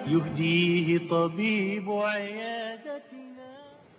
يهديه طبيب عيادتنا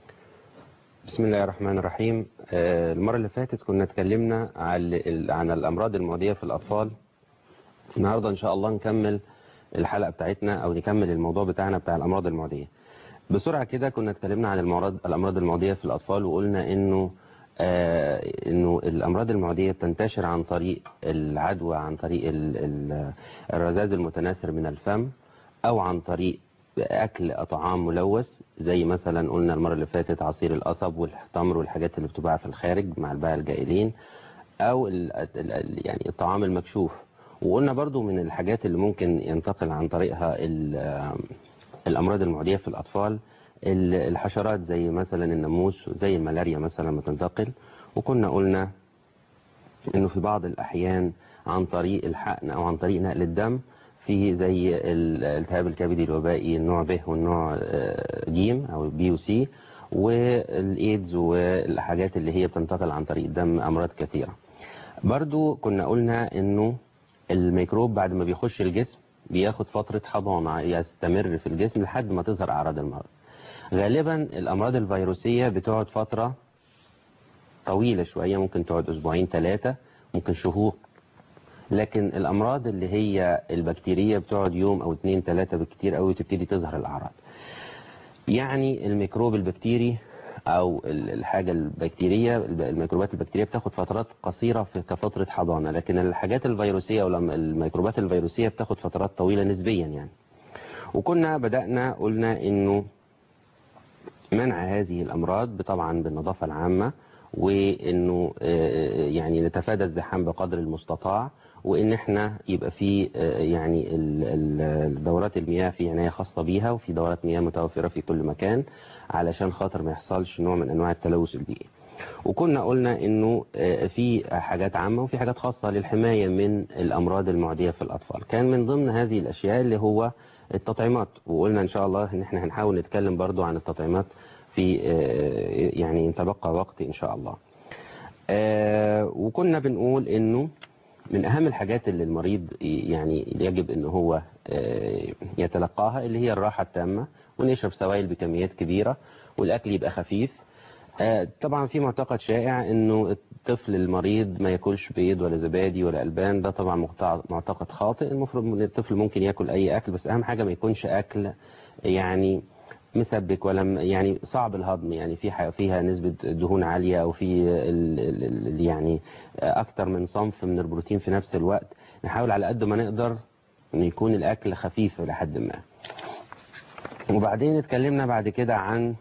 بسم الله الرحمن الرحيم آه، المرة اللي فاتت كنا اتكلمنا عن عن الأمراض المعدية في الأطفال النهاردة إن شاء الله نكمل الحلقة بتاعتنا أو نكمل الموضوع بتاعنا بتاع الأمراض المعدية بسرعة كده كنا اتكلمنا عن المرض الأمراض المعدية في الأطفال وقلنا إنه آه إنه الأمراض المعدية بتنتشر عن طريق العدوى عن طريق ال- ال- الرذاذ المتناثر من الفم أو عن طريق أكل طعام ملوث زي مثلا قلنا المرة اللي فاتت عصير القصب والتمر والحاجات اللي بتباع في الخارج مع البائع الجائلين أو ال- ال- ال- يعني الطعام المكشوف وقلنا برضو من الحاجات اللي ممكن ينتقل عن طريقها ال- الأمراض المعدية في الأطفال ال- الحشرات زي مثلا الناموس زي الملاريا مثلا ما تنتقل وكنا قلنا انه في بعض الاحيان عن طريق الحقن او عن طريق نقل الدم في زي الالتهاب الكبدي الوبائي النوع ب والنوع آه، ج او بي وسي والايدز والحاجات اللي هي بتنتقل عن طريق الدم امراض كثيره برضو كنا قلنا انه الميكروب بعد ما بيخش الجسم بياخد فترة حضانة يستمر في الجسم لحد ما تظهر أعراض المرض غالبا الأمراض الفيروسية بتقعد فترة طويلة شوية ممكن تقعد أسبوعين ثلاثة ممكن شهور لكن الأمراض اللي هي البكتيرية بتقعد يوم أو اتنين ثلاثة بالكتير قوي تبتدي تظهر الأعراض يعني الميكروب البكتيري او ال- الحاجة البكتيرية الميكروبات البكتيرية بتاخد فترات قصيرة في كفترة حضانة لكن الحاجات الفيروسية او لما الميكروبات الفيروسية بتاخد فترات طويلة نسبيا يعني وكنا بدأنا قلنا انه منع هذه الامراض طبعا بالنظافة العامة وانه آه، يعني نتفادى الزحام بقدر المستطاع وان احنا يبقى في آه، يعني ال- ال- الدورات المياه في عناية خاصة بيها وفي دورات مياه متوفرة في كل مكان علشان خاطر ما يحصلش نوع من انواع التلوث البيئي وكنا قلنا انه آه، في حاجات عامة وفي حاجات خاصة للحماية من الامراض المعدية في الاطفال كان من ضمن هذه الاشياء اللي هو التطعيمات وقلنا ان شاء الله ان احنا هنحاول نتكلم برضو عن التطعيمات في آه، يعني ان تبقى وقت ان شاء الله آه، وكنا بنقول انه من اهم الحاجات اللي المريض يعني يجب ان هو آه، يتلقاها اللي هي الراحة التامة ونشرب سوائل بكميات كبيرة والاكل يبقى خفيف آه، طبعا في معتقد شائع انه الطفل المريض ما ياكلش بيض ولا زبادي ولا البان ده طبعا مقتع- معتقد خاطئ المفروض ان الطفل ممكن ياكل اي اكل بس اهم حاجة ما يكونش اكل يعني مسبك ولا م- يعني صعب الهضم يعني في ح- فيها نسبة دهون عالية او في ال ال ال يعني اكتر من صنف من البروتين في نفس الوقت نحاول على قد ما نقدر ان يكون الاكل خفيف لحد ما وبعدين اتكلمنا بعد كده عن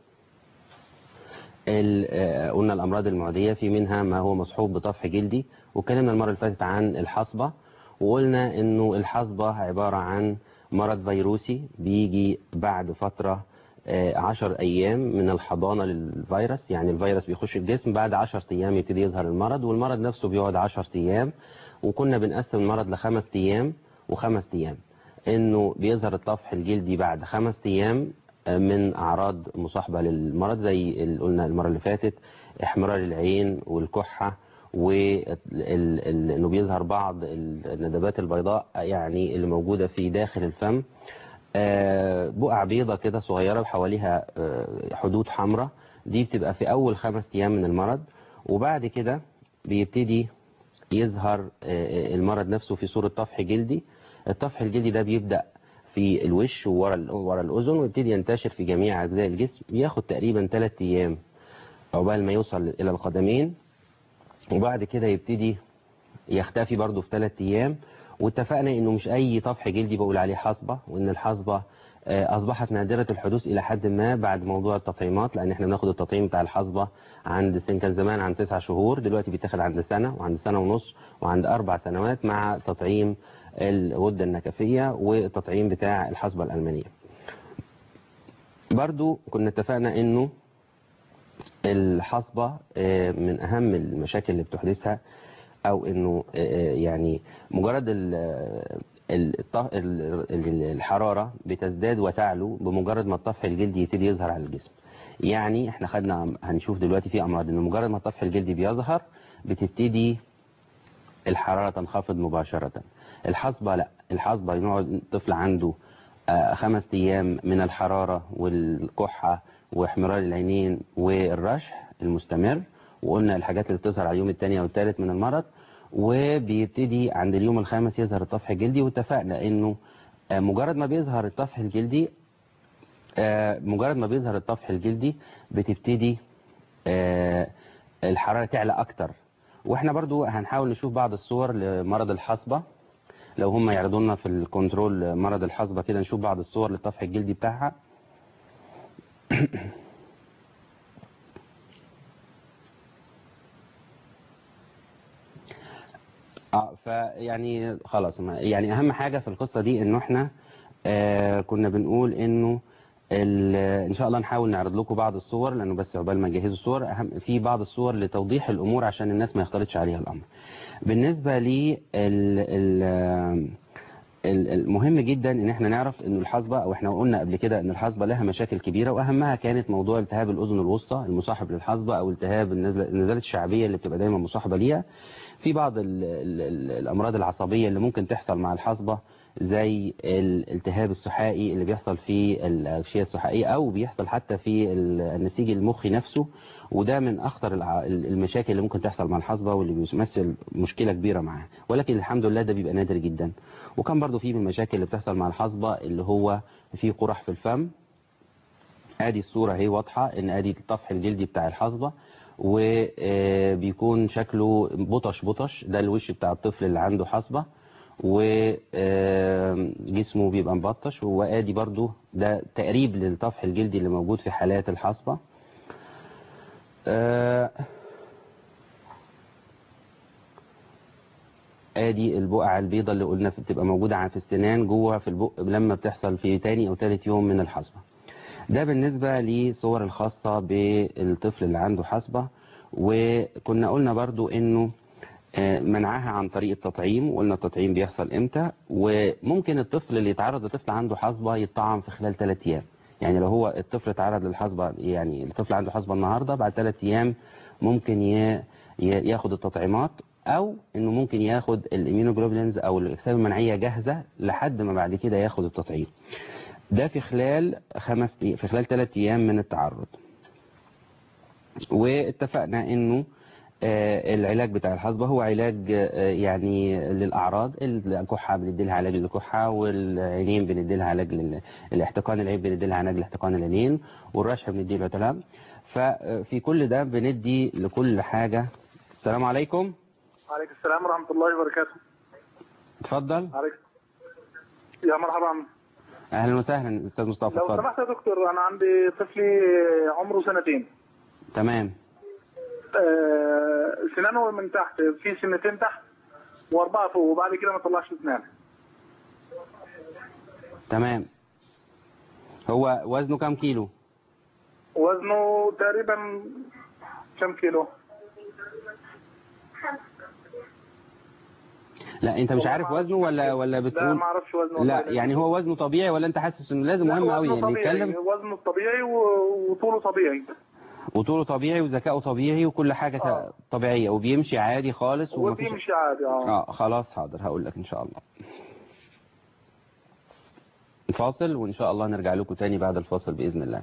ال- آه، قلنا الأمراض المعدية في منها ما هو مصحوب بطفح جلدي واتكلمنا المرة اللي فاتت عن الحصبة وقلنا إنه الحصبة عبارة عن مرض فيروسي بيجي بعد فترة آه، عشر أيام من الحضانة للفيروس يعني الفيروس بيخش الجسم بعد عشر أيام يبتدي يظهر المرض والمرض نفسه بيقعد عشر أيام وكنا بنقسم المرض لخمس أيام وخمس أيام انه بيظهر الطفح الجلدي بعد خمس ايام من اعراض مصاحبه للمرض زي اللي قلنا المره اللي فاتت احمرار العين والكحه وانه بيظهر بعض الندبات البيضاء يعني اللي موجوده في داخل الفم آه، بقع بيضة كده صغيرة وحواليها آه، حدود حمراء دي بتبقى في أول خمس أيام من المرض وبعد كده بيبتدي يظهر آه، المرض نفسه في صورة طفح جلدي الطفح الجلدي ده بيبدأ في الوش وورا ال- ورا الأذن ويبتدي ينتشر في جميع أجزاء الجسم بياخد تقريبا ثلاث أيام عقبال ما يوصل إلى القدمين وبعد كده يبتدي يختفي برضه في ثلاث أيام واتفقنا إنه مش أي طفح جلدي بقول عليه حصبة وإن الحصبة آه، أصبحت نادرة الحدوث إلى حد ما بعد موضوع التطعيمات لأن إحنا بناخد التطعيم بتاع الحصبة عند سن كان زمان عند تسع شهور دلوقتي بيتاخد عند سنة وعند سنة ونص وعند أربع سنوات مع تطعيم الغدة النكفية والتطعيم بتاع الحصبة الألمانية برضو كنا اتفقنا إنه الحصبة آه، من أهم المشاكل اللي بتحدثها أو إنه آه، يعني مجرد ال- ال- الط- ال- ال- الحرارة بتزداد وتعلو بمجرد ما الطفح الجلدي يبتدي يظهر على الجسم يعني احنا خدنا هنشوف دلوقتي في أمراض إن مجرد ما الطفح الجلدي بيظهر بتبتدي الحرارة تنخفض مباشرة الحصبة لا الحصبة يقعد الطفل عنده آه، خمس أيام من الحرارة والكحة واحمرار العينين والرشح المستمر وقلنا الحاجات اللي بتظهر على اليوم الثاني والثالث من المرض وبيبتدي عند اليوم الخامس يظهر الطفح الجلدي واتفقنا انه آه، مجرد ما بيظهر الطفح الجلدي آه، مجرد ما بيظهر الطفح الجلدي بتبتدي آه، الحرارة تعلى أكتر واحنا برضو هنحاول نشوف بعض الصور لمرض الحصبة لو هم يعرضوا لنا في الكنترول مرض الحصبة كده نشوف بعض الصور للطفح الجلدي بتاعها اه فيعني خلاص ما يعني اهم حاجة في القصة دي انه احنا آه كنا بنقول انه ال- ان شاء الله نحاول نعرض لكم بعض الصور لانه بس عقبال ما نجهزوا الصور أهم في بعض الصور لتوضيح الامور عشان الناس ما يختلطش عليها الامر بالنسبة لي ال ال ال- المهم جدا ان احنا نعرف ان الحصبة او احنا قلنا قبل كده ان الحصبة لها مشاكل كبيرة واهمها كانت موضوع التهاب الاذن الوسطى المصاحب للحصبة او التهاب النزلة النزلة الشعبية اللي بتبقى دايما مصاحبة ليها في بعض ال ال ال الامراض العصبية اللي ممكن تحصل مع الحصبة زي الالتهاب السحائي اللي بيحصل في الأغشية السحائية أو بيحصل حتى في النسيج المخي نفسه وده من أخطر الع- المشاكل اللي ممكن تحصل مع الحصبة واللي بيمثل مشكلة كبيرة معاها ولكن الحمد لله ده بيبقى نادر جدا وكان برضو في من المشاكل اللي بتحصل مع الحصبة اللي هو في قرح في الفم ادي الصورة هي واضحة ان ادي الطفح الجلدي بتاع الحصبة وبيكون شكله بطش بطش ده الوش بتاع الطفل اللي عنده حصبة وجسمه بيبقى مبطش وادي برضو ده تقريب للطفح الجلدي اللي موجود في حالات الحصبة آه، ادي البقعة البيضاء اللي قلنا في- بتبقى موجودة في السنان جوه في البق لما بتحصل في تاني او تالت يوم من الحصبة ده بالنسبة لصور الخاصة بالطفل اللي عنده حصبة وكنا قلنا برضو انه آه، منعها عن طريق التطعيم وقلنا التطعيم بيحصل امتى وممكن الطفل اللي يتعرض لطفل عنده حصبة يتطعم في خلال 3 ايام يعني لو هو الطفل اتعرض للحصبة يعني الطفل عنده حصبة النهاردة بعد 3 ايام ممكن ي- ي- ياخد التطعيمات او انه ممكن ياخد الاميونوجلوبولينز او الاجسام المناعية جاهزة لحد ما بعد كده ياخد التطعيم ده في خلال خمس في خلال ثلاث ايام من التعرض واتفقنا انه آه، العلاج بتاع الحصبة هو علاج آه، يعني للأعراض الكحة بندي لها علاج للكحة والعينين بندي لها علاج لل- الاحتقان العين بندي لها علاج لاحتقان العينين والرشح بندي له تلام ففي كل ده بندي لكل حاجة السلام عليكم عليك السلام ورحمة الله وبركاته اتفضل عليك يا مرحبا اهلا وسهلا استاذ مصطفى لو اتفضل سمحت يا دكتور أنا عندي طفلي عمره سنتين تمام آه، سنانه من تحت في سنتين تحت وأربعة فوق وبعد كده ما طلعش أسنان تمام هو وزنه كام كيلو وزنه تقريبا كم كيلو؟ لا انت مش هو عارف ما وزنه ولا ولا لا بتقول ما أعرفش وزنه لا والله. يعني هو وزنه طبيعي ولا انت حاسس انه لازم لا، مهم قوي وزنه اللي طبيعي يتكلم وزنه طبيعي و- وطوله طبيعي وطوله طبيعي وذكائه طبيعي وكل حاجة ت- آه. طبيعية وبيمشي عادي خالص ومفيش وبيمشي عادي اه اه خلاص حاضر هقول لك ان شاء الله فاصل وان شاء الله نرجع لكم تاني بعد الفاصل باذن الله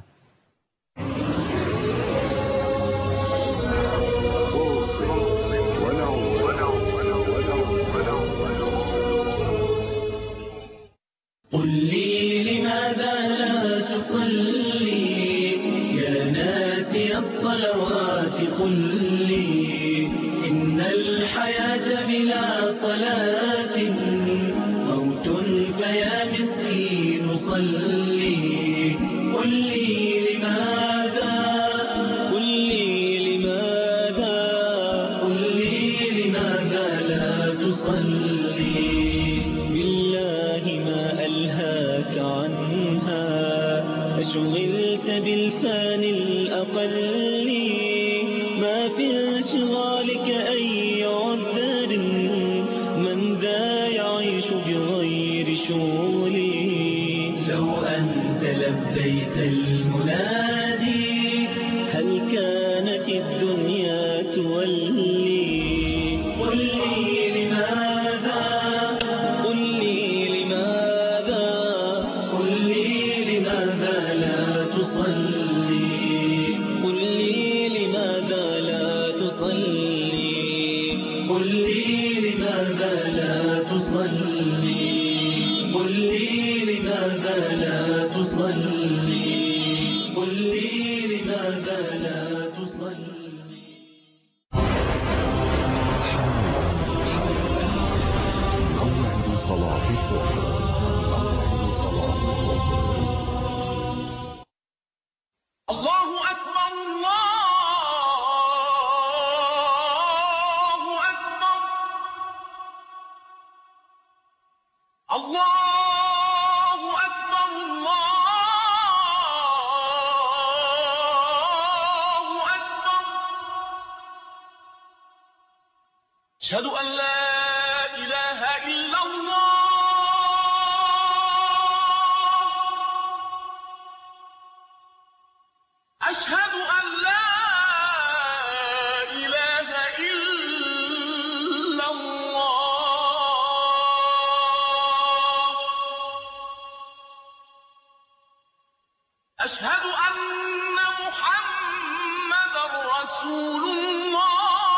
قل لي لماذا لا تصلي يا ناسي الصلوات قل لي إن الحياة بلا صلاة موت فيا مسكين صلي قل لي لماذا قل لي لماذا قل لي لماذا لا تصلي بالله ما ألهاك عنها أشغلت بالفان الأقل ما في انشغالك أي عذر من ذا يعيش بغير شغلي لو أنت لبيت المنادي هل كانت الدنيا تولي قل لي لماذا قل لي لماذا قل لماذا لا تصلي قل لي لماذا لا تصلي قل لي لماذا لا تصلي قل لي لماذا لا تصلي قل لي لماذا لا تصلي موعد صلاة الظهر موعد صلاة الظهر الله أكبر الله أكبر الله أكبر الله أكبر أشهد أن لا إله إلا الله أشهد أن لا إله إلا الله أشهد أن محمد رسول الله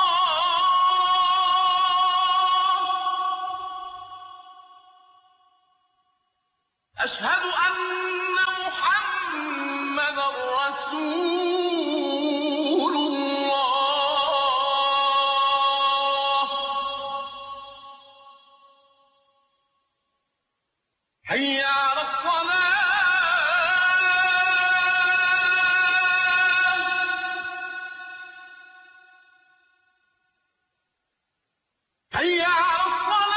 أشهد أن محمد رسول الله حي على الصلاة حي على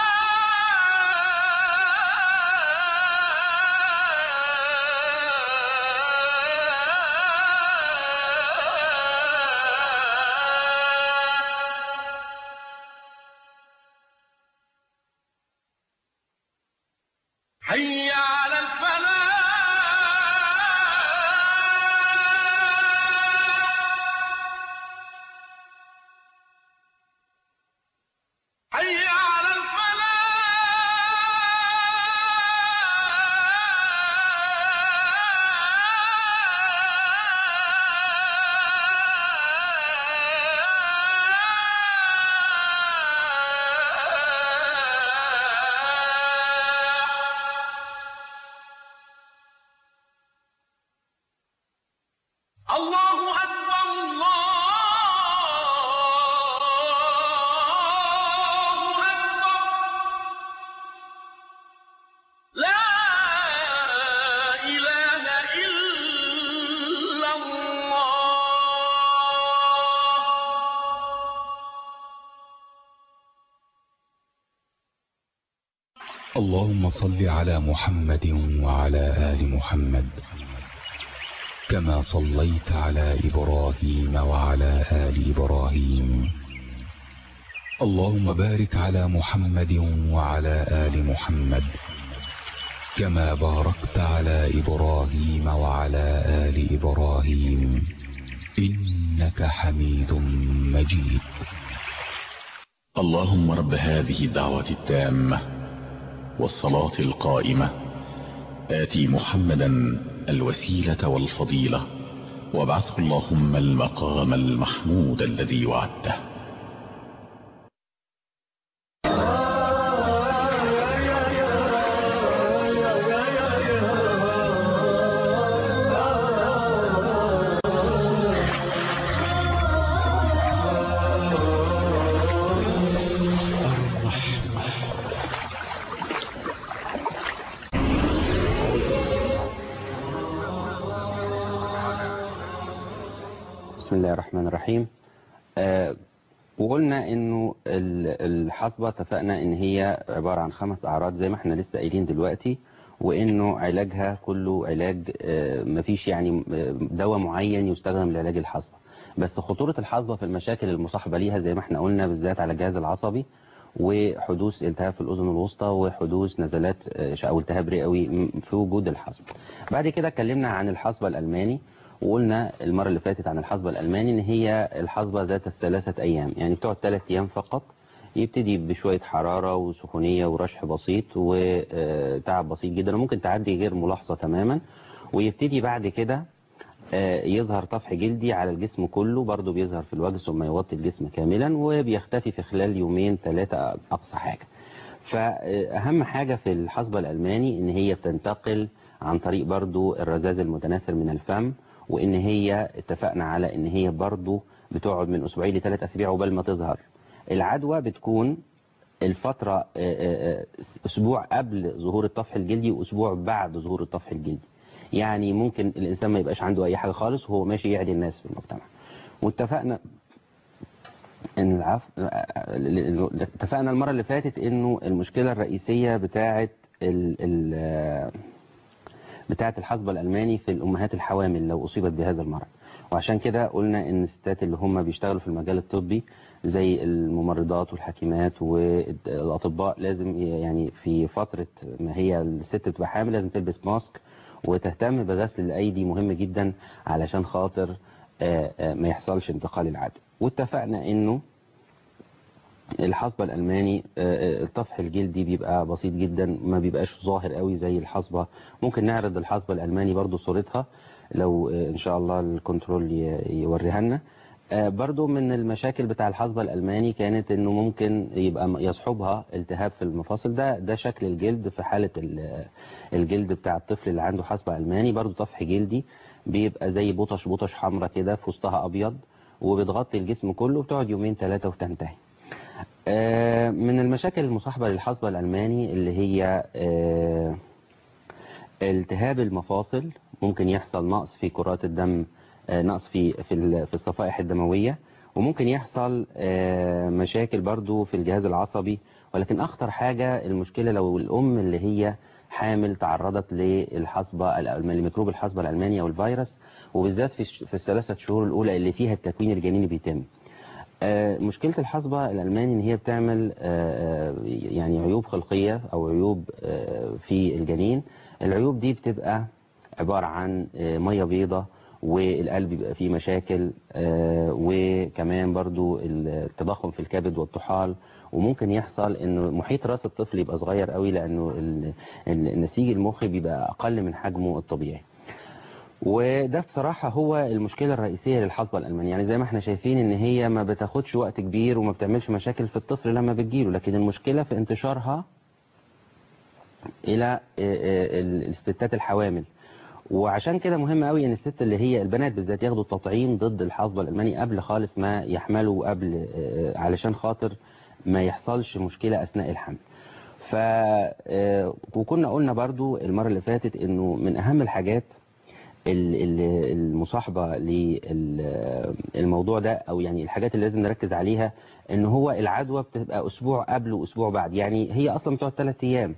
الصلاة حي على الفلاح حي على الفلاح الله أكبر الله أكبر لا إله إلا الله اللهم صل على محمد وعلى آل محمد كما صليت على إبراهيم وعلى آل إبراهيم اللهم بارك على محمد وعلى آل محمد كما باركت على إبراهيم وعلى آل إبراهيم إنك حميد مجيد اللهم رب هذه الدعوة التامة والصلاة القائمة آتي محمدا الوسيلة والفضيلة وابعثه اللهم المقام المحمود الذي وعدته بسم الله الرحمن الرحيم آه وقلنا انه ال- الحصبة اتفقنا ان هي عبارة عن خمس اعراض زي ما احنا لسه قايلين دلوقتي وانه علاجها كله علاج آه مفيش يعني آه، دواء معين يستخدم لعلاج الحصبة بس خطورة الحصبة في المشاكل المصاحبة ليها زي ما احنا قلنا بالذات على الجهاز العصبي وحدوث التهاب في الأذن الوسطى وحدوث نزلات آه، أو التهاب رئوي م- في وجود الحصبة بعد كده اتكلمنا عن الحصبة الألماني وقلنا المرة اللي فاتت عن الحصبة الألماني إن هي الحصبة ذات الثلاثة أيام يعني بتقعد ثلاث أيام فقط يبتدي بشوية حرارة وسخونية ورشح بسيط وتعب بسيط جدا وممكن تعدي غير ملاحظة تماما ويبتدي بعد كده آه، يظهر طفح جلدي على الجسم كله برضه بيظهر في الوجه ثم يغطي الجسم كاملا وبيختفي في خلال يومين ثلاثة أقصى حاجة فأهم حاجة في الحصبة الألماني إن هي بتنتقل عن طريق برضو الرذاذ المتناثر من الفم وإن هي اتفقنا على إن هي برضو بتقعد من أسبوعين لثلاث أسابيع قبل ما تظهر العدوى بتكون الفترة آه، آه، آه، أسبوع قبل ظهور الطفح الجلدي وأسبوع بعد ظهور الطفح الجلدي يعني ممكن الإنسان ما يبقاش عنده أي حاجة خالص وهو ماشي يعدي الناس في المجتمع واتفقنا ان العفو اتفقنا المرة اللي فاتت انه المشكلة الرئيسية بتاعة ال ال بتاعة الحصبة الألماني في الأمهات الحوامل لو أصيبت بهذا المرض وعشان كده قلنا ان الستات اللي هم بيشتغلوا في المجال الطبي زي الممرضات والحكيمات والأطباء لازم يعني في فترة ما هي الست بتبقى حامل لازم تلبس ماسك وتهتم بغسل الأيدي مهم جدا علشان خاطر آه، آه، ما يحصلش انتقال العدوى واتفقنا انه الحصبة الألماني آه، آه، الطفح الجلدي بيبقى بسيط جدا ما بيبقاش ظاهر قوي زي الحصبة ممكن نعرض الحصبة الألماني برضو صورتها لو آه، إن شاء الله الكنترول ي- يوريها لنا آه، برضو من المشاكل بتاع الحصبة الألماني كانت إنه ممكن يبقى م- يصحبها التهاب في المفاصل ده ده شكل الجلد في حالة ال- الجلد بتاع الطفل اللي عنده حصبة ألماني برضو طفح جلدي بيبقى زي بطش بطش حمراء كده في وسطها أبيض وبتغطي الجسم كله بتقعد يومين ثلاثة وتنتهي آه، من المشاكل المصاحبة للحصبة الألماني اللي هي آه، التهاب المفاصل ممكن يحصل نقص في كرات الدم آه، نقص في في ال- في الصفائح الدموية وممكن يحصل آه، مشاكل برضو في الجهاز العصبي ولكن أخطر حاجة المشكلة لو الأم اللي هي حامل تعرضت للحصبة الألمانية لميكروب الحصبة الألمانية والفيروس وبالذات في الش- في الثلاثة شهور الأولى اللي فيها التكوين الجنيني بيتم آه، مشكلة الحصبة الألماني إن هي بتعمل آه، آه، يعني عيوب خلقية أو عيوب آه، في الجنين العيوب دي بتبقى عبارة عن آه، مية بيضة والقلب بيبقى فيه مشاكل آه، وكمان برضو التضخم في الكبد والطحال وممكن يحصل انه محيط راس الطفل يبقى صغير قوي لانه ال- ال- النسيج المخي بيبقى اقل من حجمه الطبيعي وده بصراحة هو المشكلة الرئيسية للحصبة الألمانية يعني زي ما احنا شايفين ان هي ما بتاخدش وقت كبير وما بتعملش مشاكل في الطفل لما بتجيله لكن المشكلة في انتشارها الى آه، آه، ال- الستات الحوامل وعشان كده مهم قوي ان الست اللي هي البنات بالذات ياخدوا التطعيم ضد الحصبة الألماني قبل خالص ما يحملوا قبل آه، علشان خاطر ما يحصلش مشكلة أثناء الحمل ف آه، وكنا قلنا برضو المرة اللي فاتت انه من اهم الحاجات ال- ال- المصاحبة للموضوع ده او يعني الحاجات اللي لازم نركز عليها ان هو العدوى بتبقى اسبوع قبل واسبوع بعد يعني هي اصلا بتقعد ثلاث ايام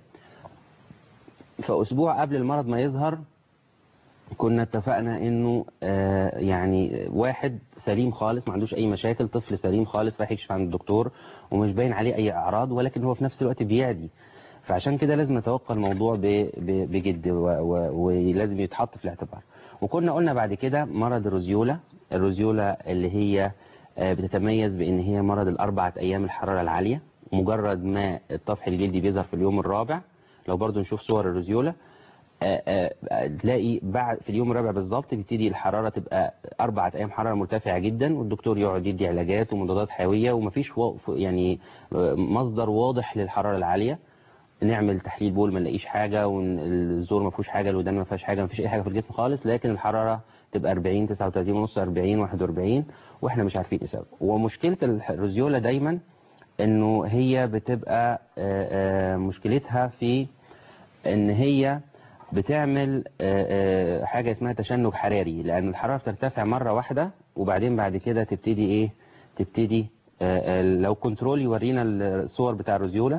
فاسبوع قبل المرض ما يظهر كنا اتفقنا انه آه يعني واحد سليم خالص ما عندوش اي مشاكل طفل سليم خالص رايح يكشف عند الدكتور ومش باين عليه اي اعراض ولكن هو في نفس الوقت بيعدي فعشان كده لازم نتوقع الموضوع ب- ب- بجد و- و- ولازم يتحط في الاعتبار وكنا قلنا بعد كده مرض الروزيولا الروزيولا اللي هي آه، بتتميز بان هي مرض الاربعة ايام الحرارة العالية مجرد ما الطفح الجلدي بيظهر في اليوم الرابع لو برضو نشوف صور الروزيولا آه، آه، تلاقي بعد في اليوم الرابع بالظبط بتبتدي الحرارة تبقى أربعة أيام حرارة مرتفعة جدا والدكتور يقعد يدي علاجات ومضادات حيوية ومفيش و- يعني آه، مصدر واضح للحرارة العالية نعمل تحليل بول ما نلاقيش حاجة والزور ما فيهوش حاجة الودان ما فيهاش حاجة ما فيش أي حاجة في الجسم خالص لكن الحرارة تبقى 40 39 ونص 40 41 واحنا مش عارفين ايه السبب ومشكلة الروزيولا دايما انه هي بتبقى آه، آه، مشكلتها في ان هي بتعمل آه، آه، حاجة اسمها تشنج حراري لان الحرارة بترتفع مرة واحدة وبعدين بعد كده تبتدي ايه تبتدي آه، آه، لو كنترول يورينا الصور بتاع الروزيولا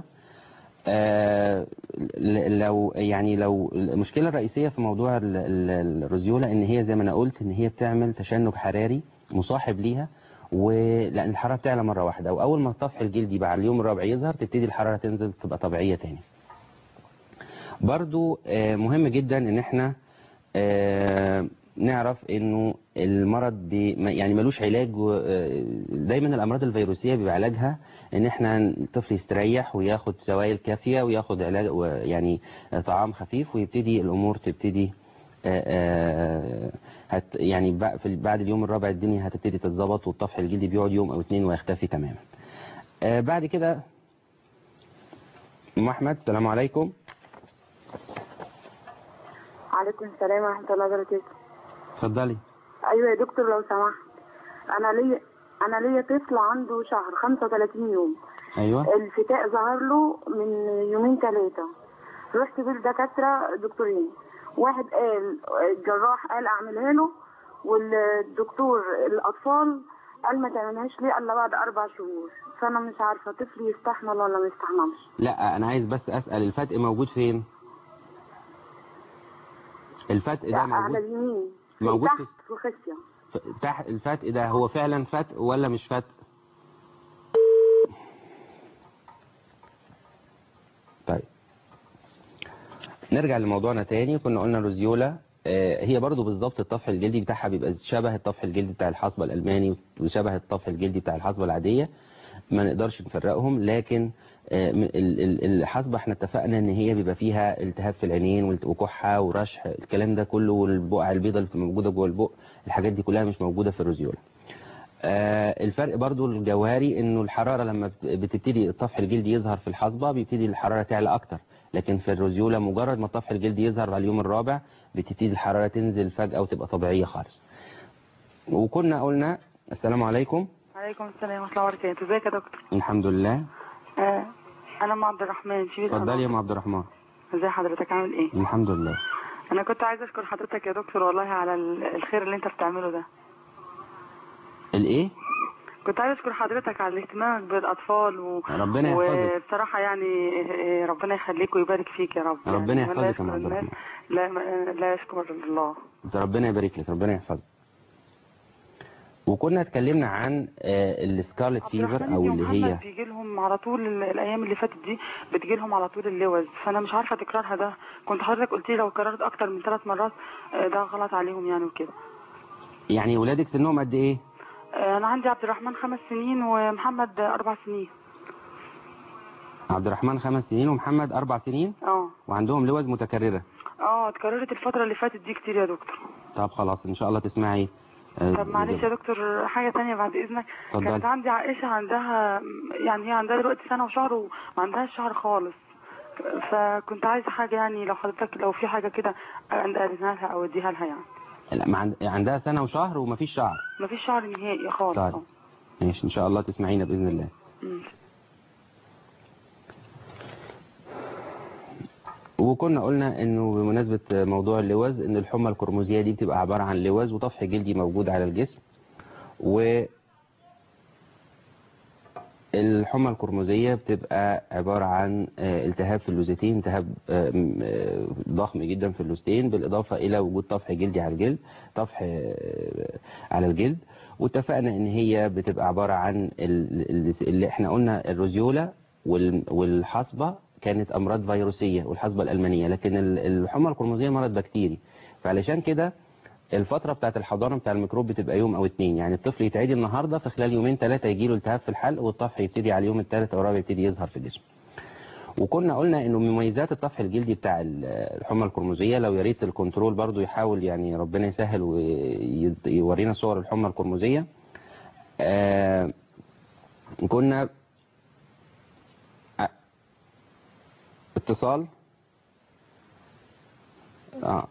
آه، ل- لو يعني لو المشكلة الرئيسية في موضوع ال- ال- الرزيولة ان هي زي ما انا قلت ان هي بتعمل تشنج حراري مصاحب ليها ولان الحرارة بتعلى مرة واحدة واول ما الطفح الجلدي بعد اليوم الرابع يظهر تبتدي الحرارة تنزل تبقى طبيعية تاني برضو آه، مهم جدا ان احنا آه، نعرف انه المرض بي ما- يعني ملوش علاج و- آه، دايما الامراض الفيروسيه بيبقى علاجها ان احنا الطفل يستريح وياخد سوائل كافيه وياخد علاج و- يعني طعام خفيف ويبتدي الامور تبتدي آه، آه، هت يعني بع- في بعد اليوم الرابع الدنيا هتبتدي تتظبط والطفح الجلدي بيقعد يوم او اتنين ويختفي تماما آه، بعد كده ام احمد السلام عليكم عليكم السلام ورحمة الله وبركاته اتفضلي أيوة يا دكتور لو سمحت أنا ليا أنا ليا طفل عنده شهر 35 يوم ايوه الفتاء ظهر له من يومين ثلاثة رحت بالدكاترة دكتورين واحد قال الجراح قال أعملها له والدكتور الأطفال قال ما تعملهاش ليه إلا بعد أربع شهور فأنا مش عارفة طفلي يستحمل ولا ما يستحملش لا انا عايز بس اسال الفتق موجود فين الفتق ده على موجود اليمين موجود تحت في في الخصية ف- تحت الفتق ده هو فعلا فتق ولا مش فتق طيب نرجع لموضوعنا تاني كنا قلنا روزيولا آه، هي برضو بالظبط الطفح الجلدي بتاعها بيبقى شبه الطفح الجلدي بتاع الحصبة الألماني وشبه الطفح الجلدي بتاع الحصبة العادية ما نقدرش نفرقهم لكن آه، م- ال- ال- الحصبة احنا اتفقنا ان هي بيبقى فيها التهاب في العينين والت- وكحة ورشح الكلام ده كله والبقع البيضاء اللي موجودة جوه البق الحاجات دي كلها مش موجودة في الروزيولا آه، الفرق برضو الجوهري انه الحرارة لما بت- بتبتدي الطفح الجلدي يظهر في الحصبة بيبتدي الحرارة تعلى اكتر لكن في الروزيولا مجرد ما الطفح الجلدي يظهر على اليوم الرابع بتبتدي الحرارة تنزل فجأة وتبقى طبيعية خالص وكنا قلنا السلام عليكم عليكم السلام ورحمة الله وبركاته ازيك يا دكتور الحمد لله آه انا ام عبد الرحمن شبيب اتفضلي يا ام عبد الرحمن ازي حضرتك عامل ايه الحمد لله انا كنت عايزه اشكر حضرتك يا دكتور والله على ال- الخير اللي انت بتعمله ده الايه كنت عايزه اشكر حضرتك على اهتمامك بالاطفال و... ربنا يحفظك وبصراحه يعني آه، ربنا يخليك ويبارك فيك يا رب ربنا يعني من لا يحفظك يا يشكر ام عبد الناس الرحمن لا ما- لا يشكر الله ربنا يبارك لك ربنا يحفظك وكنا اتكلمنا عن آه، السكارلت عبد فيفر الرحمن او يا اللي محمد هي بيجي لهم على طول ال- الايام اللي فاتت دي بتجي لهم على طول اللوز فانا مش عارفه تكرارها ده كنت حضرتك قلت لي لو كررت اكتر من ثلاث مرات آه، ده غلط عليهم يعني وكده يعني ولادك سنهم قد ايه آه، انا عندي عبد الرحمن خمس سنين ومحمد آه، اربع سنين عبد الرحمن خمس سنين ومحمد اربع سنين اه وعندهم لوز متكررة اه اتكررت الفتره اللي فاتت دي كتير يا دكتور طب خلاص ان شاء الله تسمعي آه، طب معلش يا دكتور حاجه تانية بعد اذنك اتفضلي. كانت عندي عائشه عندها يعني هي عندها دلوقتي سنه وشهر وما عندهاش شهر خالص فكنت عايزه حاجه يعني لو حضرتك لو في حاجه كده اديها لها او اديها لها يعني لا ما عند- عندها سنة وشهر ومفيش شعر مفيش شعر نهائي خالص طيب. آه. ماشي ان شاء الله تسمعينا باذن الله مم. وكنا قلنا انه بمناسبة موضوع اللوز ان الحمى القرمزية دي بتبقى عبارة عن لوز وطفح جلدي موجود على الجسم و الحمى القرمزية بتبقى عبارة عن آه، التهاب في اللوزتين التهاب آه، م- آه، ضخم جدا في اللوزتين بالإضافة إلى وجود طفح جلدي على الجلد طفح آه، على الجلد واتفقنا إن هي بتبقى عبارة عن ال- ال- اللي احنا قلنا الروزيولا وال- والحصبة كانت أمراض فيروسية والحصبة الألمانية لكن ال- الحمى القرمزية مرض بكتيري فعلشان كده الفترة بتاعت الحضانة بتاع الميكروب بتبقى يوم او اتنين يعني الطفل يتعدي النهاردة في خلال يومين ثلاثة يجي له التهاب في الحلق والطفح يبتدي على اليوم الثالث او الرابع يبتدي يظهر في الجسم وكنا قلنا انه من مميزات الطفح الجلدي بتاع ال- الحمى القرمزية لو يا ريت الكنترول برضو يحاول يعني ربنا يسهل ويورينا صور الحمى القرمزية آه كنا آه، اتصال اه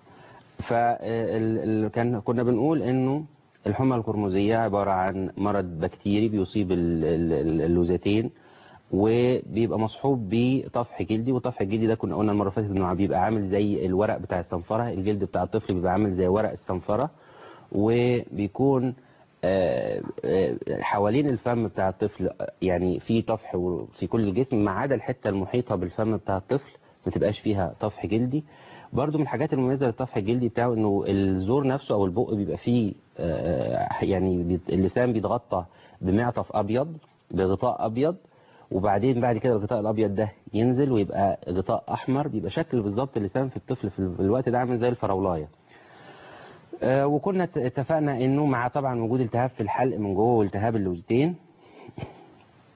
فكان كنا بنقول انه الحمى القرمزية عبارة عن مرض بكتيري بيصيب ال- ال- ال- اللوزتين وبيبقى مصحوب بطفح جلدي وطفح الجلدي ده كنا قلنا المره اللي فاتت انه بيبقى عامل زي الورق بتاع الصنفره الجلد بتاع الطفل بيبقى عامل زي ورق الصنفره وبيكون آه، آه، حوالين الفم بتاع الطفل آه، يعني في طفح في كل الجسم ما عدا الحته المحيطه بالفم بتاع الطفل ما تبقاش فيها طفح جلدي برضو من الحاجات المميزه للطفح الجلدي بتاعه انه الزور نفسه او البق بيبقى فيه آه، يعني بيت- اللسان بيتغطى بمعطف ابيض بغطاء ابيض وبعدين بعد كده الغطاء الابيض ده ينزل ويبقى غطاء احمر بيبقى شكل بالظبط اللسان في الطفل في الوقت ده عامل زي الفراولايه آه، وكنا ات- اتفقنا انه مع طبعا وجود التهاب في الحلق من جوه والتهاب اللوزتين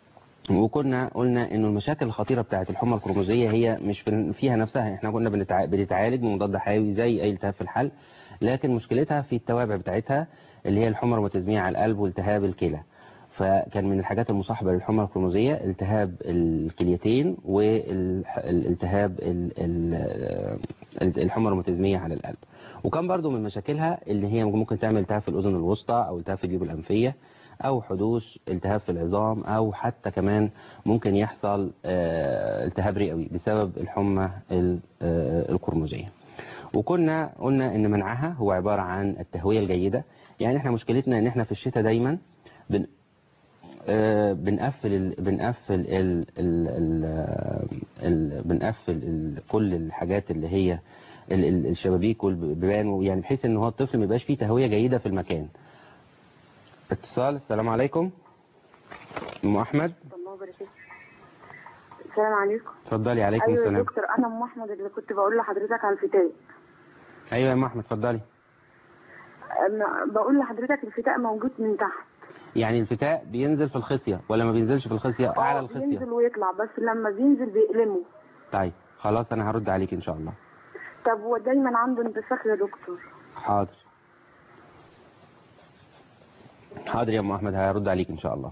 وكنا قلنا انه المشاكل الخطيره بتاعه الحمى الكروموزيه هي مش في- فيها نفسها احنا كنا بنتع- بنتعالج بمضاد حيوي زي اي التهاب في الحلق لكن مشكلتها في التوابع بتاعتها اللي هي الحمى الروماتيزميه على القلب والتهاب الكلى فكان من الحاجات المصاحبه للحمى الكروموزيه التهاب الكليتين والالتهاب ال- ال- الحمى الروماتيزميه على القلب وكان برضو من مشاكلها اللي هي ممكن تعمل التهاب في الاذن الوسطى او التهاب في الجيوب الانفيه او حدوث التهاب في العظام او حتى كمان ممكن يحصل آه، التهاب رئوي بسبب الحمى ال- آه، القرمزيه وكنا قلنا ان منعها هو عباره عن التهويه الجيده يعني احنا مشكلتنا ان احنا في الشتاء دايما بن آه، بنقفل ال... بنقفل ال... ال... ال... ال... بنقفل ال... كل الحاجات اللي هي ال... ال- الشبابيك والبيبان يعني بحيث ان هو الطفل ما يبقاش فيه تهويه جيده في المكان اتصال السلام عليكم ام احمد الله يبارك فيك السلام عليكم اتفضلي عليكم ايوه يا السلام دكتور انا ام احمد اللي كنت بقول لحضرتك على الفتاء ايوه يا ام احمد اتفضلي أنا بقول لحضرتك الفتاء موجود من تحت يعني الفتاء بينزل في الخصيه ولا ما بينزلش في الخصيه اعلى آه، الخصيه بينزل ويطلع بس لما بينزل بيقلمه طيب خلاص انا هرد عليك ان شاء الله طب هو دايما عنده انتفاخ يا دكتور حاضر حاضر يا ام احمد هرد عليك ان شاء الله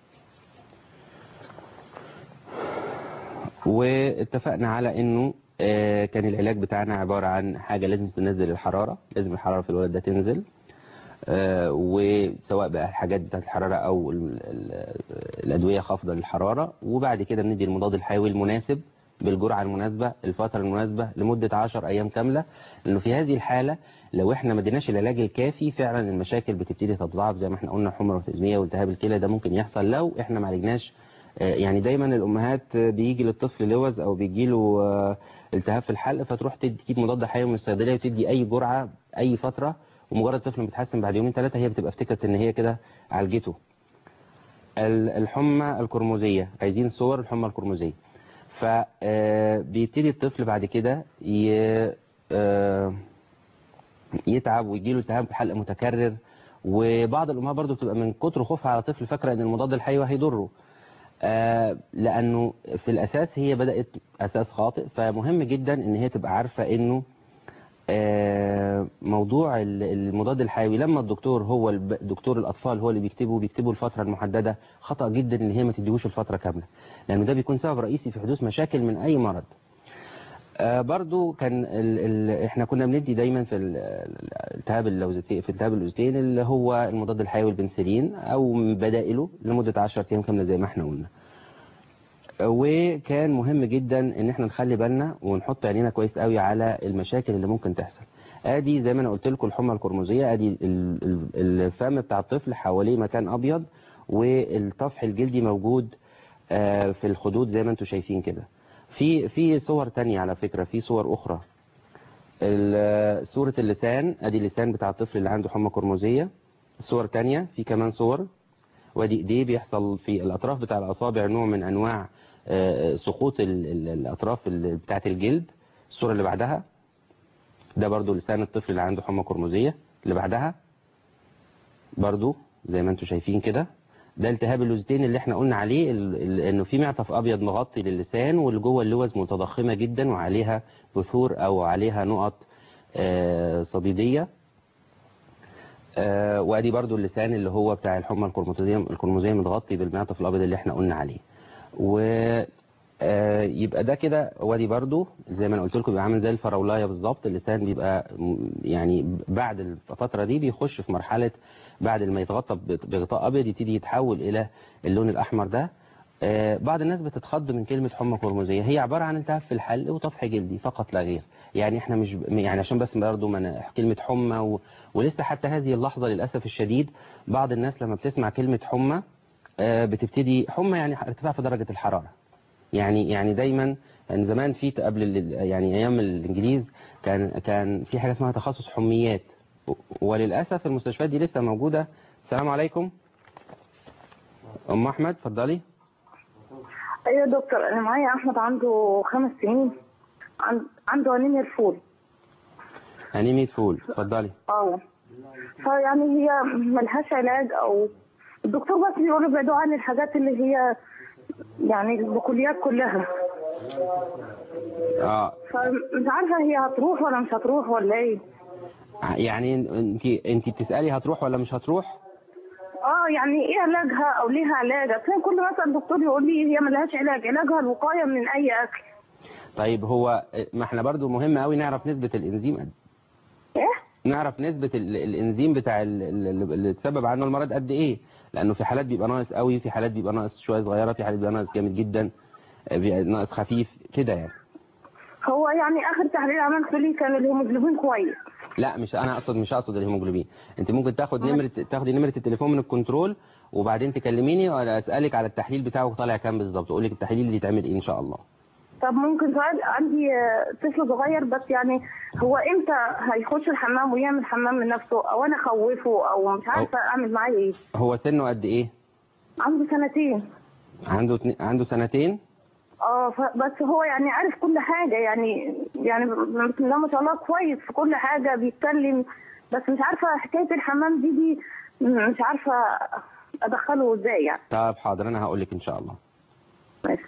واتفقنا على انه آه، كان العلاج بتاعنا عبارة عن حاجة لازم تنزل الحرارة لازم الحرارة في الولد ده تنزل آه، وسواء بقى الحاجات بتاعت الحرارة او ال- ال- الادوية خافضة للحرارة وبعد كده بندي المضاد الحيوي المناسب بالجرعة المناسبة الفترة المناسبة لمدة 10 ايام كاملة لانه في هذه الحالة لو احنا ما اديناش العلاج الكافي فعلا المشاكل بتبتدي تتضاعف زي ما احنا قلنا حمى روماتيزمية والتهاب الكلى ده ممكن يحصل لو احنا ما عالجناش آه، يعني دايما الامهات آه، بيجي للطفل لوز او بيجي له آه، التهاب في الحلق فتروح تدي تجيب مضاد حيوي من الصيدليه وتدي اي جرعه اي فتره ومجرد الطفل ما بيتحسن بعد يومين ثلاثه هي بتبقى افتكرت ان هي كده عالجته ال- الحمى القرمزيه عايزين صور الحمى القرمزيه فبيبتدي الطفل بعد كده ي- آه، يتعب ويجيله التهاب حلق متكرر وبعض الامهات برضو بتبقى من كتر خوفها على طفل فاكره ان المضاد الحيوي هيضره آه، لانه في الاساس هي بدات اساس خاطئ فمهم جدا ان هي تبقى عارفه انه آه، موضوع ال- المضاد الحيوي لما الدكتور هو الب- دكتور الاطفال هو اللي بيكتبه بيكتبه الفتره المحدده خطا جدا ان هي ما تديهوش الفتره كامله لانه ده بيكون سبب رئيسي في حدوث مشاكل من اي مرض آه، برضو كان ال ال احنا كنا بندي دايما في ال- ال- التهاب اللوزتين في التهاب اللوزتين اللي هو المضاد الحيوي البنسلين او بدائله لمده 10 ايام كامله زي ما احنا قلنا وكان مهم جدا ان احنا نخلي بالنا ونحط عينينا كويس قوي على المشاكل اللي ممكن تحصل ادي زي ما انا قلت لكم الحمى القرمزيه ادي ال- ال- الفم بتاع الطفل حواليه مكان ابيض والطفح الجلدي موجود آه، في الخدود زي ما انتم شايفين كده في في صور تانية على فكرة في صور أخرى ال- صورة اللسان ادي اللسان بتاع الطفل اللي عنده حمى قرمزية صور تانية في كمان صور وادي ايديه بيحصل في الاطراف بتاع الاصابع نوع من انواع آه، سقوط ال- ال- الاطراف ال- بتاعه الجلد الصورة اللي بعدها ده برضو لسان الطفل اللي عنده حمى قرمزية اللي بعدها برضو زي ما انتم شايفين كده ده التهاب اللوزتين اللي احنا قلنا عليه ال- ال- انه في معطف ابيض مغطي للسان واللي جوه اللوز متضخمه جدا وعليها بثور او عليها نقط آه، صديديه آه، وادي برضو اللسان اللي هو بتاع الحمى القرمزيه القرمزيه متغطي بالمعطف الابيض اللي احنا قلنا عليه و آه، يبقى ده كده وادي برضو زي ما انا قلت لكم بيبقى عامل زي الفراولايه بالظبط اللسان بيبقى م- يعني بعد الفتره دي بيخش في مرحله بعد ما يتغطى بغ- بغطاء ابيض يبتدي يتحول الى اللون الاحمر ده آه، بعض الناس بتتخض من كلمه حمى قرمزيه هي عباره عن التهاب في الحلق وطفح جلدي فقط لا غير يعني احنا مش ب- يعني عشان بس برضه ما ن- كلمه حمى و... ولسه حتى هذه اللحظه للاسف الشديد بعض الناس لما بتسمع كلمه حمى آه، بتبتدي حمى يعني ارتفاع في درجه الحراره يعني يعني دايما يعني زمان في قبل ال- يعني ايام الانجليز كان كان في حاجه اسمها تخصص حميات و- وللاسف المستشفيات دي لسه موجوده السلام عليكم ام احمد اتفضلي ايوه يا دكتور انا معايا احمد عنده خمس سنين عن- عنده انيميا الفول انيميا فول اتفضلي اه فيعني هي ملهاش علاج او الدكتور بس بيقول ابعدوا عن الحاجات اللي هي يعني البكليات كلها اه فمش عارفه هي هتروح ولا مش هتروح ولا ايه يعني انت انت بتسالي هتروح ولا مش هتروح اه يعني ايه علاجها او ليها علاج عشان كل مثلا دكتور يقول لي هي ملهاش علاج علاجها الوقايه من اي اكل طيب هو ما احنا برضو مهم قوي نعرف نسبه الانزيم قد ايه نعرف نسبة ال- الانزيم بتاع ال- ال- اللي تسبب عنه المرض قد ايه لانه في حالات بيبقى ناقص قوي في حالات بيبقى ناقص شوية صغيرة في حالات بيبقى ناقص جامد جدا آه، بيبقى ناقص خفيف كده يعني هو يعني اخر تحليل عملته لي كان الهيموجلوبين كويس لا مش انا اقصد مش اقصد الهيموجلوبين انت ممكن تاخد نمرة تاخدي نمرة التليفون من الكنترول وبعدين تكلميني وانا اسالك على التحليل بتاعه طالع كام بالظبط اقول لك التحليل اللي يتعمل ايه ان شاء الله طب ممكن سؤال عندي آه، طفل صغير بس يعني هو امتى هيخش الحمام ويعمل حمام من نفسه او انا اخوفه او مش عارفه اعمل معاه ايه هو سنه قد ايه عنده سنتين عنده اتنين- عنده سنتين اه ف- بس هو يعني عارف كل حاجه يعني يعني بسم الله ما شاء الله كويس في كل حاجه بيتكلم بس مش عارفه حكايه الحمام دي دي مش عارفه ادخله ازاي يعني طب حاضر انا هقول لك ان شاء الله ماشي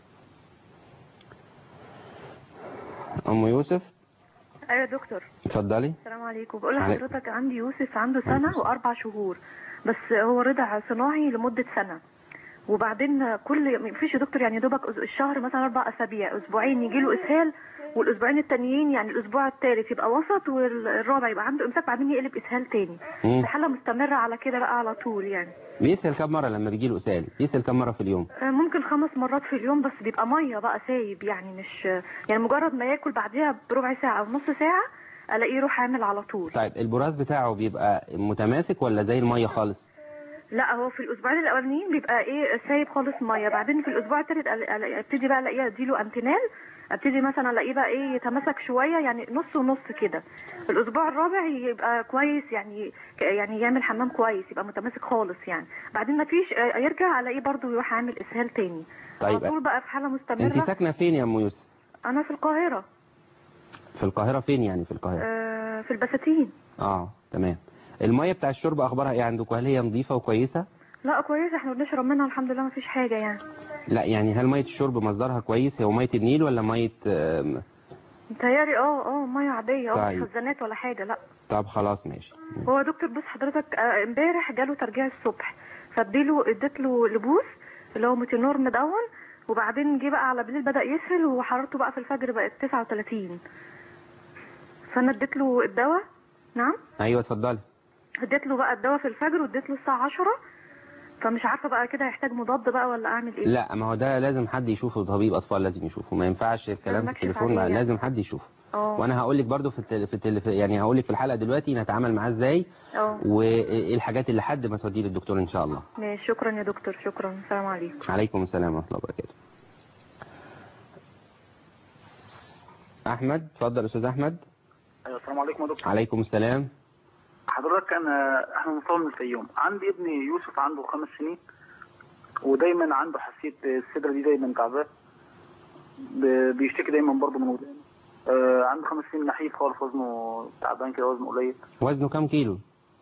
ام يوسف ايوه يا دكتور اتفضلي السلام عليكم بقول عليكم. لحضرتك عندي يوسف عنده سنة وأربع شهور بس هو رضع صناعي لمدة سنة وبعدين كل مفيش يا دكتور يعني دوبك أس- الشهر مثلا أربع أسابيع أسبوعين يجي له إسهال والأسبوعين التانيين يعني الأسبوع الثالث يبقى وسط والرابع يبقى عنده إمساك بعدين يقلب إسهال تاني مم. في حالة مستمرة على كده بقى على طول يعني بيسأل كم مرة لما بيجي له اسهال بيسأل كم مرة في اليوم آه، ممكن خمس مرات في اليوم بس بيبقى ميه بقى سايب يعني مش يعني مجرد ما ياكل بعديها بربع ساعه او نص ساعه الاقيه يروح عامل على طول طيب البراز بتاعه بيبقى متماسك ولا زي المية خالص لا هو في الاسبوعين الاولانيين بيبقى ايه سايب خالص ميه بعدين في الاسبوع الثالث ابتدي بقى الاقيه اديله انتينال ابتدي مثلا الاقيه بقى ايه يتماسك شويه يعني نص ونص كده في الاسبوع الرابع يبقى كويس يعني ك- يعني يعمل حمام كويس يبقى متماسك خالص يعني بعدين ما فيش آه، يرجع الاقيه برضو يروح عامل اسهال تاني طيب على طول بقى في حاله انت مستمره ساكنة فين يا ام يوسف انا في القاهره في القاهرة فين يعني في القاهرة آه، في البساتين اه تمام المية بتاع الشرب اخبارها ايه عندكم هل هي نظيفة وكويسة لا كويس احنا بنشرب منها الحمد لله ما فيش حاجه يعني لا يعني هل مية الشرب مصدرها كويس هو مية النيل ولا مية آم، متهيألي اه اه ميه عاديه اه طيب. مش خزانات ولا حاجه لا طب خلاص ماشي هو يا دكتور بص حضرتك آه، امبارح جاله ترجيع الصبح فاديله اديت له لبوس اللي هو ميتينور مدون وبعدين جه بقى على بالليل بدا يسهل وحرارته بقى في الفجر بقت 39 فانا اديت له الدواء نعم ايوه اتفضلي اديت له بقى الدواء في الفجر واديت له الساعه 10 فمش عارفه بقى كده هيحتاج مضاد بقى ولا اعمل ايه لا ما هو ده لازم حد يشوفه طبيب اطفال لازم يشوفه ما ينفعش الكلام في أكشف التليفون عليه ما يعني. لازم حد يشوفه اه وانا هقول لك برضو في التل... في التل... يعني هقول لك في الحلقه دلوقتي نتعامل معاه ازاي اه وايه الحاجات اللي لحد ما توديه للدكتور ان شاء الله ماشي شكرا يا دكتور شكرا السلام عليكم عليكم السلام ورحمه الله وبركاته احمد اتفضل استاذ احمد أيوة، السلام عليكم يا دكتور عليكم السلام حضرتك انا احنا مصاب من الفيوم عندي ابني يوسف عنده خمس سنين ودايما عنده حساسيه الصدر دي دايما تعبان ب- بيشتكي دايما برضه من ودانه آه عنده خمس سنين نحيف خالص وزنه تعبان كده وزنه قليل وزنه كام كيلو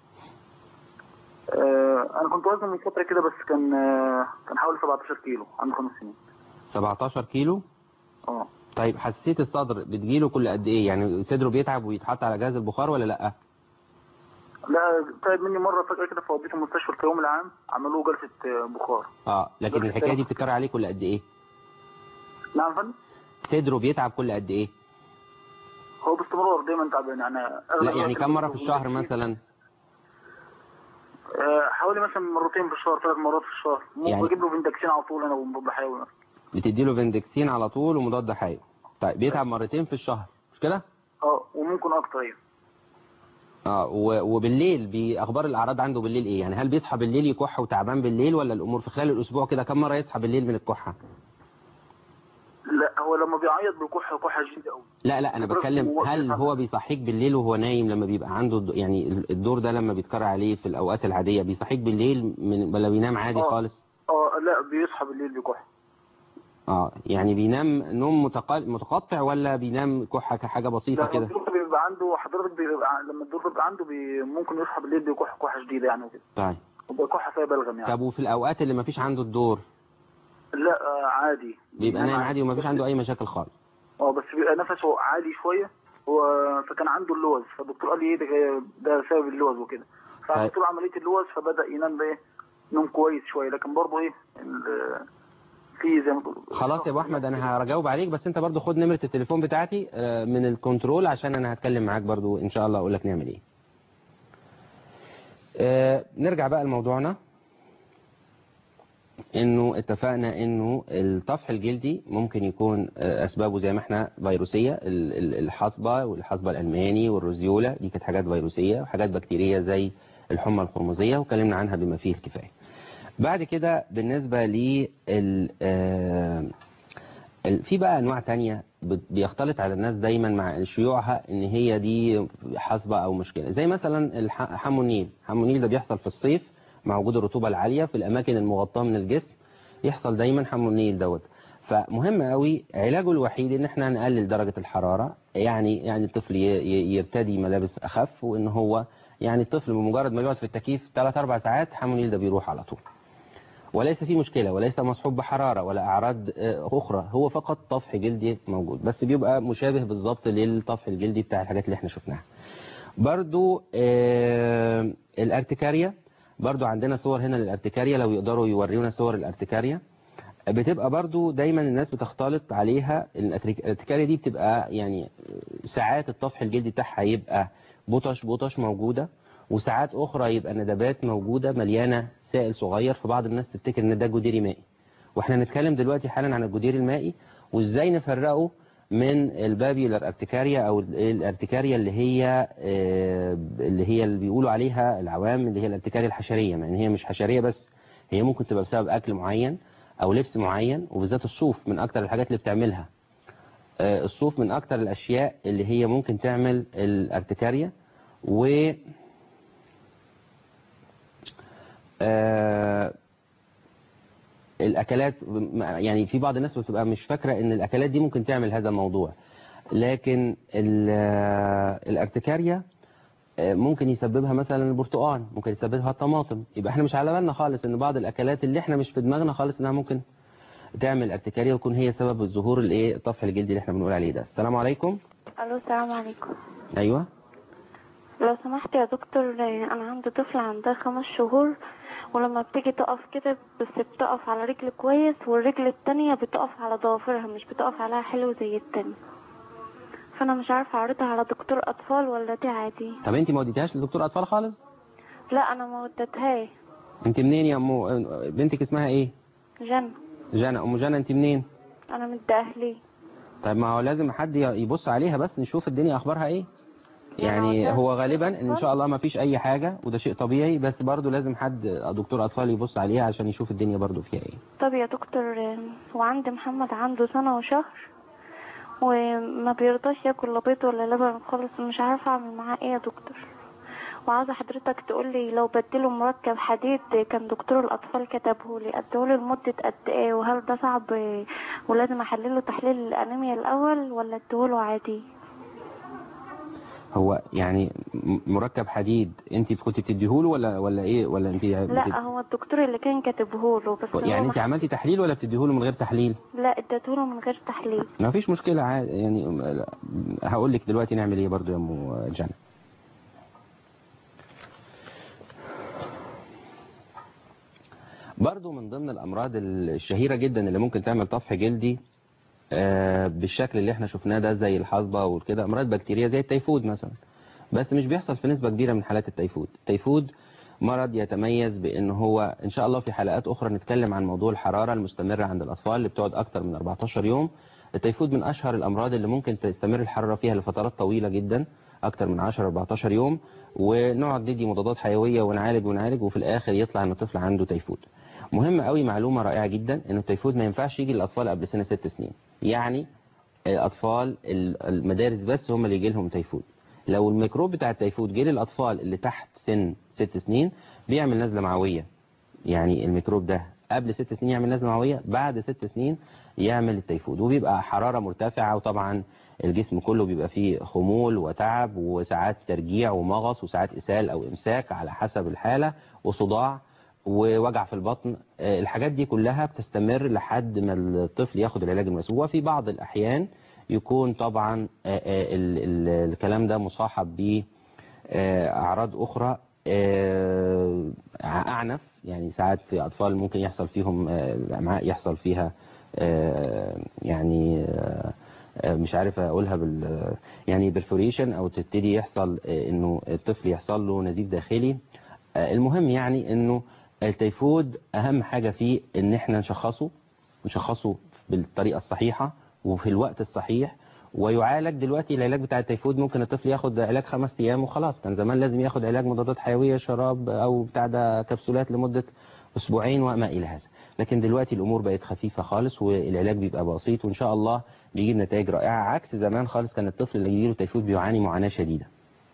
آه انا كنت وزنه من فتره كده بس كان آه كان حوالي 17 كيلو عنده خمس سنين 17 كيلو اه طيب حساسيه الصدر بتجيله كل قد ايه يعني صدره بيتعب ويتحط على جهاز البخار ولا لا لا تعب مني مره فجاه كده فوديته مستشفى الفيوم العام عملوا له جلسه آه، بخار اه لكن الحكايه دي بتتكرر عليه كل قد ايه نعم يا فندم صدره بيتعب كل قد ايه هو باستمرار دايما تعبان يعني أغلب لا يعني الوقت كم مره في بيجيب الشهر له مثلا آه، حوالي مثلا مرتين في الشهر ثلاث مرات في الشهر ممكن يعني- بجيب له فيندكسين على طول انا وبحاول مثلا بتديله فيندكسين على طول ومضاد حيوي طيب بيتعب مرتين في الشهر مش كده اه وممكن اكتر ايوه اه و- وبالليل باخبار الاعراض عنده بالليل ايه يعني هل بيصحى بالليل يكح وتعبان بالليل ولا الامور في خلال الاسبوع كده كم مره يصحى بالليل من الكحه لا هو لما بيعيط بيكح كحه شديده قوي لا لا انا بتكلم هل هو بيصحيك بالليل وهو نايم لما بيبقى عنده الد- يعني الدور ده لما بيتكرر عليه في الاوقات العاديه بيصحيك بالليل من ولا بينام عادي آه. خالص اه لا بيصحى بالليل بيكح اه يعني بينام نوم متق- متقطع ولا بينام كحه كحاجه بسيطه لا كده الدور بيبقى عنده حضرتك بيبقى ع- لما الدور بيبقى عنده بي ممكن يصحى بالليل بيكح كحه شديده يعني وكده طيب وبيكح فيها بلغم يعني طب وفي الاوقات اللي ما فيش عنده الدور لا آه، عادي بيبقى نايم عادي وما فيش عنده اي مشاكل خالص اه بس بيبقى نفسه عالي شويه هو فكان عنده اللوز فالدكتور قال لي ايه ده جاي- ده سبب اللوز وكده فعملت له عمليه اللوز فبدا ينام بايه نوم كويس شويه لكن برضه ايه ال- في زي ما تقول خلاص يا ابو احمد انا هجاوب عليك بس انت برضو خد نمره التليفون بتاعتي آه، من الكنترول عشان انا هتكلم معاك برضو ان شاء الله اقول لك نعمل ايه آه، نرجع بقى لموضوعنا انه اتفقنا انه الطفح الجلدي ممكن يكون آه، اسبابه زي ما احنا فيروسيه ال- ال- الحصبه والحصبه الالماني والروزيولا دي كانت حاجات فيروسيه وحاجات بكتيريه زي الحمى القرمزيه وكلمنا عنها بما فيه الكفايه بعد كده بالنسبه لل آه، ال- في بقى انواع تانية بت- بيختلط على الناس دايما مع شيوعها ان هي دي حصبة او مشكلة زي مثلا الح- حمو النيل حمو النيل ده بيحصل في الصيف مع وجود الرطوبة العالية في الاماكن المغطاة من الجسم يحصل دايما حمو النيل دوت فمهم قوي علاجه الوحيد ان احنا نقلل درجة الحرارة يعني يعني الطفل ي- ي- يرتدي ملابس اخف وان هو يعني الطفل بمجرد ما يقعد في التكييف 3 4 ساعات حمو النيل ده بيروح على طول وليس فيه مشكلة وليس مصحوب بحرارة ولا أعراض آه، أخرى هو فقط طفح جلدي موجود بس بيبقى مشابه بالظبط للطفح الجلدي بتاع الحاجات اللي احنا شفناها برضو آه، الارتكاريا برضو عندنا صور هنا للارتكاريا لو يقدروا يوريونا صور الارتكاريا بتبقى برضو دايما الناس بتختلط عليها الأتريك- الارتكاريا دي بتبقى يعني ساعات الطفح الجلدي بتاعها يبقى بطش بطش موجودة وساعات أخرى يبقى ندبات موجودة مليانة سائل صغير فبعض الناس تفتكر إن ده جديري مائي واحنا نتكلم دلوقتي حالا عن الجدير المائي وازاي نفرقه من البابيولار ارتكاريا او ال- الارتكاريا اللي هي آه، اللي هي اللي بيقولوا عليها العوام اللي هي الارتكاريا الحشريه يعني هي مش حشريه بس هي ممكن تبقى بسبب اكل معين او لبس معين وبالذات الصوف من اكتر الحاجات اللي بتعملها آه، الصوف من اكتر الاشياء اللي هي ممكن تعمل الارتكاريا و آه، الاكلات يعني في بعض الناس بتبقى مش فاكره ان الاكلات دي ممكن تعمل هذا الموضوع لكن ال- الارتكاريا ممكن يسببها مثلا البرتقال ممكن يسببها الطماطم يبقى احنا مش على بالنا خالص ان بعض الاكلات اللي احنا مش في دماغنا خالص انها ممكن تعمل ارتكاريا ويكون هي سبب الظهور الايه الطفح الجلدي اللي احنا بنقول عليه ده السلام عليكم الو السلام عليكم ايوه لو سمحت يا دكتور انا عندي طفل عندها خمس شهور ولما بتيجي تقف كده بس بتقف على رجل كويس والرجل التانية بتقف على ضوافرها مش بتقف عليها حلو زي التانية فانا مش عارفة اعرضها على دكتور اطفال ولا دي عادي طب انت ما وديتهاش لدكتور اطفال خالص لا انا ما ودتهاش انت منين يا ام بنتك اسمها ايه جنة جنى ام جنى انت منين انا من اهلي طيب ما هو لازم حد يبص عليها بس نشوف الدنيا اخبارها ايه يعني هو غالبا ان شاء الله ما فيش اي حاجة وده شيء طبيعي بس برضو لازم حد دكتور اطفال يبص عليها عشان يشوف الدنيا برضو فيها ايه طب يا دكتور وعندي محمد عنده سنة وشهر وما بيرضاش ياكل لا بيض ولا لبن خالص مش عارفة اعمل معاه ايه يا دكتور وعاوزة حضرتك تقول لي لو بديله مركب حديد كان دكتور الأطفال كتبه لي أديهوله لمدة قد إيه وهل ده صعب ولازم أحلله تحليل الأنيميا الأول ولا أديهوله عادي؟ هو يعني م- مركب حديد انت كنت بتديهوله ولا ولا ايه ولا انت لا هو الدكتور اللي كان كاتبه له بس هو يعني انت ما- عملتي تحليل ولا بتديهوله من غير تحليل لا اديتهوله من غير تحليل ما فيش مشكلة عادي يعني هقول لك دلوقتي نعمل ايه برضو يا ام جنى برضو من ضمن الامراض الشهيرة جدا اللي ممكن تعمل طفح جلدي آه، بالشكل اللي احنا شفناه ده زي الحصبة وكده امراض بكتيرية زي التيفود مثلا بس مش بيحصل في نسبة كبيرة من حالات التيفود التيفود مرض يتميز بان هو ان شاء الله في حلقات اخرى نتكلم عن موضوع الحرارة المستمرة عند الاطفال اللي بتقعد اكتر من 14 يوم التيفود من اشهر الامراض اللي ممكن تستمر الحرارة فيها لفترات طويلة جدا اكتر من 10 14 يوم ونقعد ندي مضادات حيوية ونعالج ونعالج وفي الاخر يطلع ان الطفل عنده تيفود مهم قوي معلومة رائعة جدا ان التيفود ما ينفعش يجي للاطفال قبل سن ست سنين يعني اطفال المدارس بس هم اللي يجي لهم تيفود لو الميكروب بتاع التيفود جه للاطفال اللي تحت سن ست سنين بيعمل نزله معويه يعني الميكروب ده قبل ست سنين يعمل نزله معويه بعد ست سنين يعمل التيفود وبيبقى حراره مرتفعه وطبعا الجسم كله بيبقى فيه خمول وتعب وساعات ترجيع ومغص وساعات اسهال او امساك على حسب الحاله وصداع ووجع في البطن آه، الحاجات دي كلها بتستمر لحد ما الطفل ياخد العلاج المناسب وفي بعض الأحيان يكون طبعا آه، آه، ال- ال- الكلام ده مصاحب ب آه، أعراض أخرى آه، أعنف يعني ساعات في أطفال ممكن يحصل فيهم آه، الأمعاء يحصل فيها آه، يعني آه، آه، مش عارف أقولها بال يعني بالفوريشن أو تبتدي يحصل آه، إنه الطفل يحصل له نزيف داخلي آه، المهم يعني إنه التيفود أهم حاجة فيه إن إحنا نشخصه نشخصه بالطريقة الصحيحة وفي الوقت الصحيح ويعالج دلوقتي العلاج بتاع التيفود ممكن الطفل ياخد علاج خمس ايام وخلاص كان زمان لازم ياخد علاج مضادات حيويه شراب او بتاع ده كبسولات لمده اسبوعين وما الى هذا لكن دلوقتي الامور بقت خفيفه خالص والعلاج بيبقى بسيط وان شاء الله بيجيب نتائج رائعه عكس زمان خالص كان الطفل اللي يجيله تيفود بيعاني معاناه شديده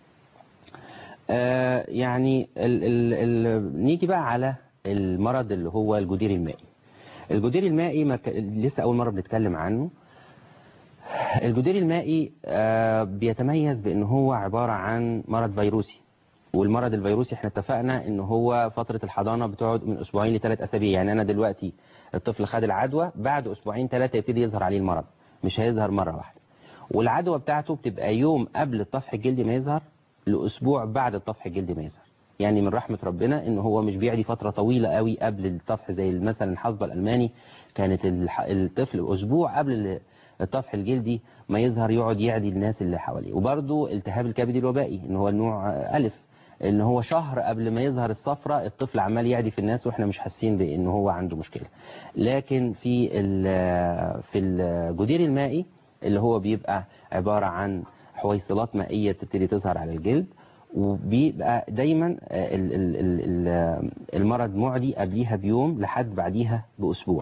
آه يعني ال ال ال نيجي بقى على المرض اللي هو الجدير المائي الجدير المائي ما ك... لسه اول مره بنتكلم عنه الجدير المائي آه، بيتميز بان هو عبارة عن مرض فيروسي والمرض الفيروسي احنا اتفقنا ان هو فترة الحضانة بتقعد من اسبوعين لثلاث اسابيع يعني انا دلوقتي الطفل خد العدوى بعد اسبوعين ثلاثة يبتدي يظهر عليه المرض مش هيظهر مرة واحدة والعدوى بتاعته بتبقى يوم قبل الطفح الجلدي ما يظهر لاسبوع بعد الطفح الجلدي ما يظهر يعني من رحمة ربنا ان هو مش بيعدي فترة طويلة قوي قبل الطفح زي مثلا الحصبة الالماني كانت الح- الطفل اسبوع قبل الطفح الجلدي ما يظهر يقعد يعدي الناس اللي حواليه وبرده التهاب الكبد الوبائي ان هو النوع آه، الف ان هو شهر قبل ما يظهر الصفرة الطفل عمال يعدي في الناس واحنا مش حاسين بان هو عنده مشكلة لكن في ال- في الجدير المائي اللي هو بيبقى عبارة عن حويصلات مائية تبتدي تظهر على الجلد وبيبقى دايما آه، ال- ال- ال- ال- المرض معدي قبليها بيوم لحد بعديها بأسبوع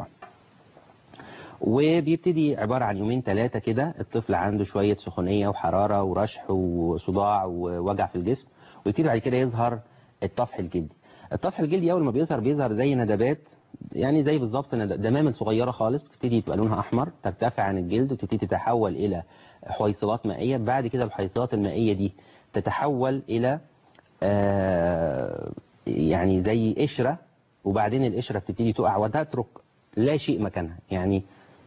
وبيبتدي عبارة عن يومين ثلاثة كده الطفل عنده شوية سخونية وحرارة ورشح وصداع ووجع في الجسم ويبتدي بعد كده يظهر الطفح الجلدي الطفح الجلدي أول ما بيظهر بيظهر زي ندبات يعني زي بالظبط ند- دمامل صغيرة خالص بتبتدي تبقى لونها أحمر ترتفع عن الجلد وتبتدي تتحول إلى حويصلات مائية بعد كده الحويصلات المائية دي تتحول إلى آه، يعني زي قشرة وبعدين القشرة بتبتدي تقع وتترك لا شيء مكانها يعني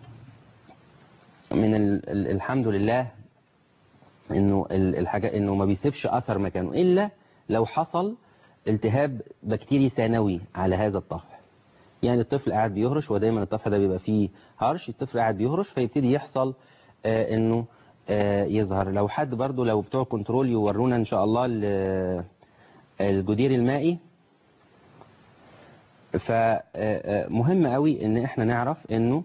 من ال ال الحمد لله انه ال- الحاجة انه ما بيسيبش اثر مكانه الا لو حصل التهاب بكتيري ثانوي على هذا الطفح يعني الطفل قاعد بيهرش ودايما الطفح ده بيبقى فيه هرش الطفل قاعد بيهرش فيبتدي يحصل آه انه آه يظهر لو حد برضو لو بتوع كنترول يورونا ان شاء الله ال- الجدير المائي فمهم قوي ان احنا نعرف انه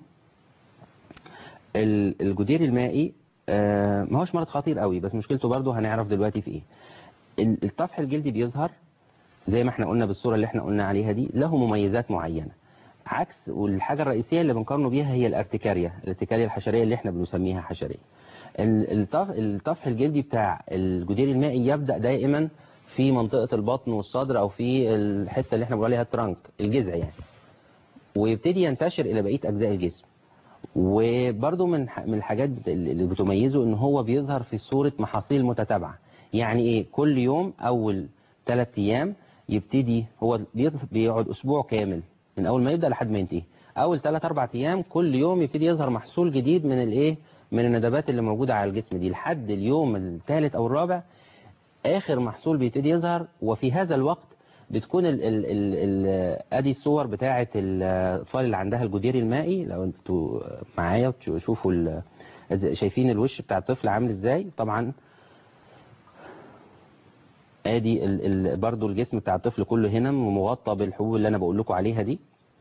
ال- الجدير المائي آه، ما هوش مرض خطير قوي بس مشكلته برضو هنعرف دلوقتي في ايه ال- الطفح الجلدي بيظهر زي ما احنا قلنا بالصورة اللي احنا قلنا عليها دي له مميزات معينة عكس والحاجة الرئيسية اللي بنقارنه بيها هي الارتكارية الارتكارية الحشرية اللي احنا بنسميها حشرية ال- الطف- الطفح الجلدي بتاع الجدير المائي يبدأ دائما في منطقة البطن والصدر او في الحتة اللي احنا بنقول عليها الترنك الجذع يعني ويبتدي ينتشر الى بقية اجزاء الجسم وبرضه من ح- من الحاجات اللي بتميزه ان هو بيظهر في صورة محاصيل متتابعة يعني ايه كل يوم اول ثلاث ايام يبتدي هو بيض- بيقعد اسبوع كامل من اول ما يبدا لحد ما ينتهي اول ثلاث اربع ايام كل يوم يبتدي يظهر محصول جديد من الايه من الندبات اللي موجودة على الجسم دي لحد اليوم الثالث او الرابع اخر محصول بيبتدي يظهر وفي هذا الوقت بتكون ال ال ال ال ادي الصور بتاعه الاطفال اللي عندها الجدير المائي لو انتوا معايا تشوفوا ال- شايفين الوش بتاع الطفل عامل ازاي طبعا ادي ال ال برضو الجسم بتاع الطفل كله هنا مغطى بالحبوب اللي انا بقول لكم عليها دي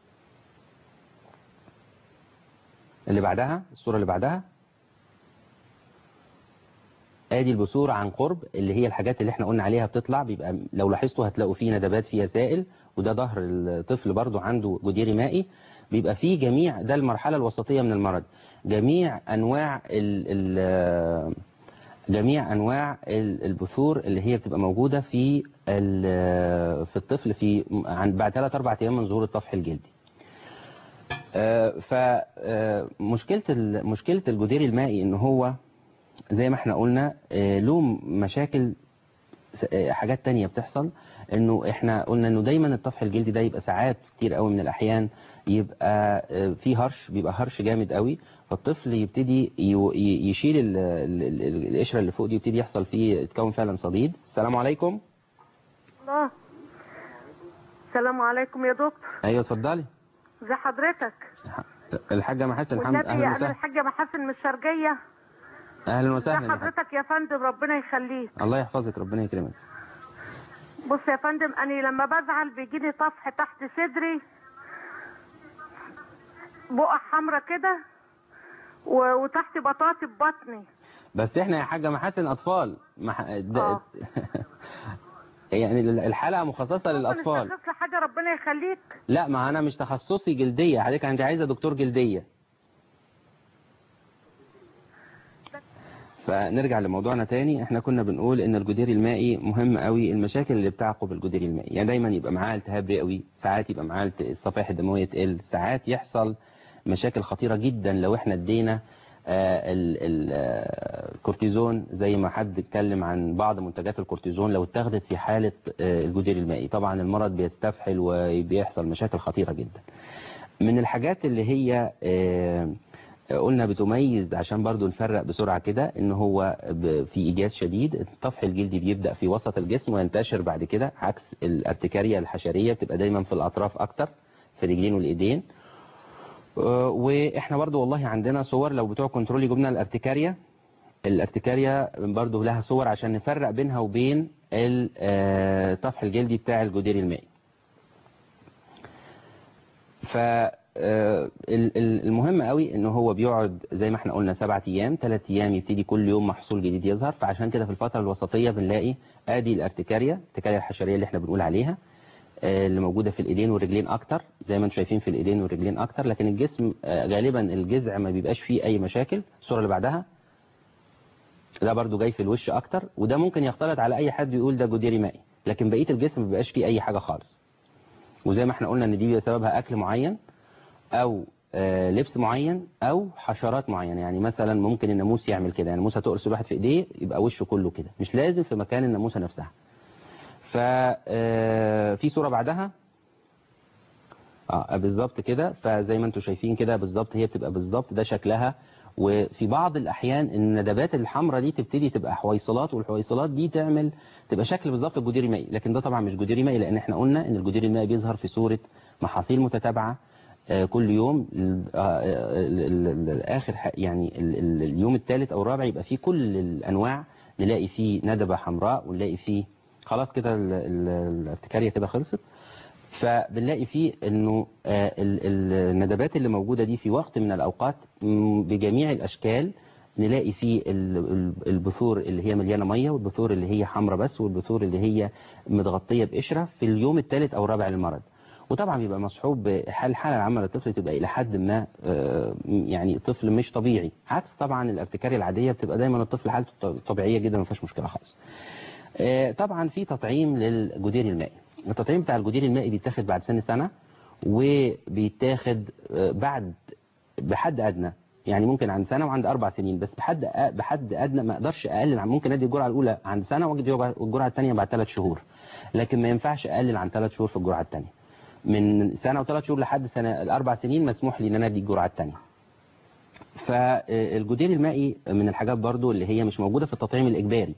اللي بعدها الصورة اللي بعدها ادي البثور عن قرب اللي هي الحاجات اللي احنا قلنا عليها بتطلع بيبقى لو لاحظتوا هتلاقوا فيه ندبات فيها سائل وده ظهر الطفل برضو عنده جدير مائي بيبقى فيه جميع ده المرحلة الوسطية من المرض جميع انواع ال ال جميع انواع ال- البثور اللي هي بتبقى موجودة في ال- في الطفل في عن بعد 3 4 ايام من ظهور الطفح الجلدي فمشكلة مشكلة الجدير المائي ان هو زي ما احنا قلنا آه، له مشاكل س- آه، حاجات تانية بتحصل انه احنا قلنا انه دايما الطفح الجلدي ده يبقى ساعات كتير قوي من الاحيان يبقى آه، فيه هرش بيبقى هرش جامد قوي فالطفل يبتدي يو- ي- يشيل ال- ال- ال- القشره اللي فوق دي يبتدي يحصل فيه يتكون فعلا صديد السلام عليكم الله السلام عليكم يا دكتور ايوه اتفضلي ازي حضرتك الحاجه محاسن الحمد والنبي اهلا انا وسهلا الحاجه محاسن من الشرقيه اهلا ازي وسهلا يا حاج. حضرتك يا فندم ربنا يخليك الله يحفظك ربنا يكرمك بص يا فندم انا لما بزعل بيجيني طفح تحت صدري بقع حمرا كده و- وتحت بطاطي ببطني بس احنا يا حاجه محاسن اطفال مح... د... آه. يعني الحلقه مخصصه للاطفال نشخص لي حاجه ربنا يخليك لا ما انا مش تخصصي جلديه حضرتك انت عايزه دكتور جلديه فنرجع لموضوعنا تاني احنا كنا بنقول ان الجدير المائي مهم قوي المشاكل اللي بتعقب الجدير المائي يعني دايما يبقى معاه التهاب رئوي ساعات يبقى معاه الت- الصفائح الدمويه تقل ساعات يحصل مشاكل خطيره جدا لو احنا ادينا آه، ال- ال- آه، الكورتيزون زي ما حد اتكلم عن بعض منتجات الكورتيزون لو اتاخدت في حاله آه، الجدير المائي طبعا المرض بيستفحل وبيحصل مشاكل خطيره جدا من الحاجات اللي هي آه، قلنا بتميز عشان برضو نفرق بسرعة كده ان هو ب- في ايجاز شديد الطفح الجلدي بيبدأ في وسط الجسم وينتشر بعد كده عكس الارتكارية الحشرية بتبقى دايما في الاطراف اكتر في الرجلين والايدين آه، واحنا برضو والله عندنا صور لو بتوع كنترول يجوا لنا الارتكارية الارتكارية برضو لها صور عشان نفرق بينها وبين الطفح الجلدي بتاع الجدير المائي ف آه، ال- ال- المهم قوي ان هو بيقعد زي ما احنا قلنا سبعة ايام ثلاث ايام يبتدي كل يوم محصول جديد يظهر فعشان كده في الفترة الوسطية بنلاقي ادي الارتكاريا الارتكاريا الحشرية اللي احنا بنقول عليها آه، اللي موجودة في الايدين والرجلين اكتر زي ما انتم شايفين في الايدين والرجلين اكتر لكن الجسم آه، غالبا الجذع ما بيبقاش فيه اي مشاكل الصورة اللي بعدها ده برضو جاي في الوش اكتر وده ممكن يختلط على اي حد يقول ده جديري مائي لكن بقية الجسم ما بيبقاش فيه اي حاجة خالص وزي ما احنا قلنا ان دي بيبقى سببها اكل معين او آه، لبس معين او حشرات معينه يعني مثلا ممكن الناموس يعمل كده يعني الناموسه تقرص الواحد في ايديه يبقى وشه كله كده مش لازم في مكان الناموسه نفسها ففي صوره بعدها اه بالظبط كده فزي ما انتم شايفين كده بالظبط هي بتبقى بالظبط ده شكلها وفي بعض الاحيان الندبات الحمراء دي تبتدي تبقى حويصلات والحويصلات دي تعمل تبقى شكل بالظبط الجديري مائي لكن ده طبعا مش جديري مائي لان احنا قلنا ان الجديري المائي بيظهر في صوره محاصيل متتابعه آه، كل يوم ال- آه، ال- ال- ال- اخر ح- يعني ال- ال- اليوم الثالث او الرابع يبقى فيه كل الانواع نلاقي فيه ندبه حمراء ونلاقي فيه خلاص كده ال- ال- الارتكاريه كده خلصت فبنلاقي فيه انه آه، ال- ال- الندبات اللي موجوده دي في وقت من الاوقات م، بجميع الاشكال نلاقي فيه ال- ال- البثور اللي هي مليانه ميه والبثور اللي هي حمراء بس والبثور اللي هي متغطيه بقشره في اليوم الثالث او الرابع للمرض وطبعا بيبقى مصحوب بحال الحاله العامه للطفل تبقى الى حد ما آه، يعني طفل مش طبيعي عكس طبعا الارتكاريه العاديه بتبقى دايما الطفل حالته ط- طبيعيه جدا ما فيهاش مشكله خالص آه، طبعا في تطعيم للجدير المائي التطعيم بتاع الجدير المائي بيتاخد بعد سن سنه وبيتاخد آه، بعد بحد ادنى يعني ممكن عند سنه وعند اربع سنين بس بحد أ- بحد ادنى ما اقدرش اقلل عن ممكن ادي الجرعه الاولى عند سنه وادي الجرعه الثانيه بعد ثلاث شهور لكن ما ينفعش اقلل عن ثلاث شهور في الجرعه الثانيه من سنه وثلاث شهور لحد سنه الاربع سنين مسموح لي ان انا ادي الجرعه الثانيه فالجدير المائي من الحاجات برضو اللي هي مش موجوده في التطعيم الاجباري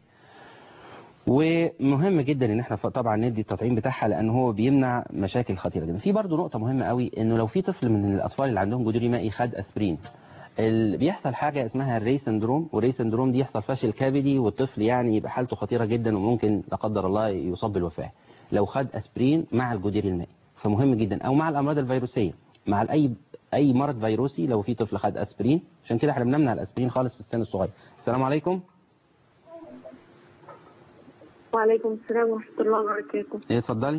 ومهم جدا ان احنا ف- طبعا ندي التطعيم بتاعها لان هو بيمنع مشاكل خطيره جدا في برضو نقطه مهمه قوي انه لو في طفل من الاطفال اللي عندهم جدري مائي خد اسبرين ال- بيحصل حاجه اسمها الري سندروم والري سندروم دي يحصل فشل كبدي والطفل يعني يبقى حالته خطيره جدا وممكن لا قدر الله يصاب بالوفاه لو خد اسبرين مع الجدير المائي فمهم جدا او مع الامراض الفيروسيه مع اي اي مرض فيروسي لو في طفل خد اسبرين عشان كده احنا بنمنع الاسبرين خالص في السن الصغير السلام عليكم وعليكم السلام ورحمة الله وبركاته ايه اتفضلي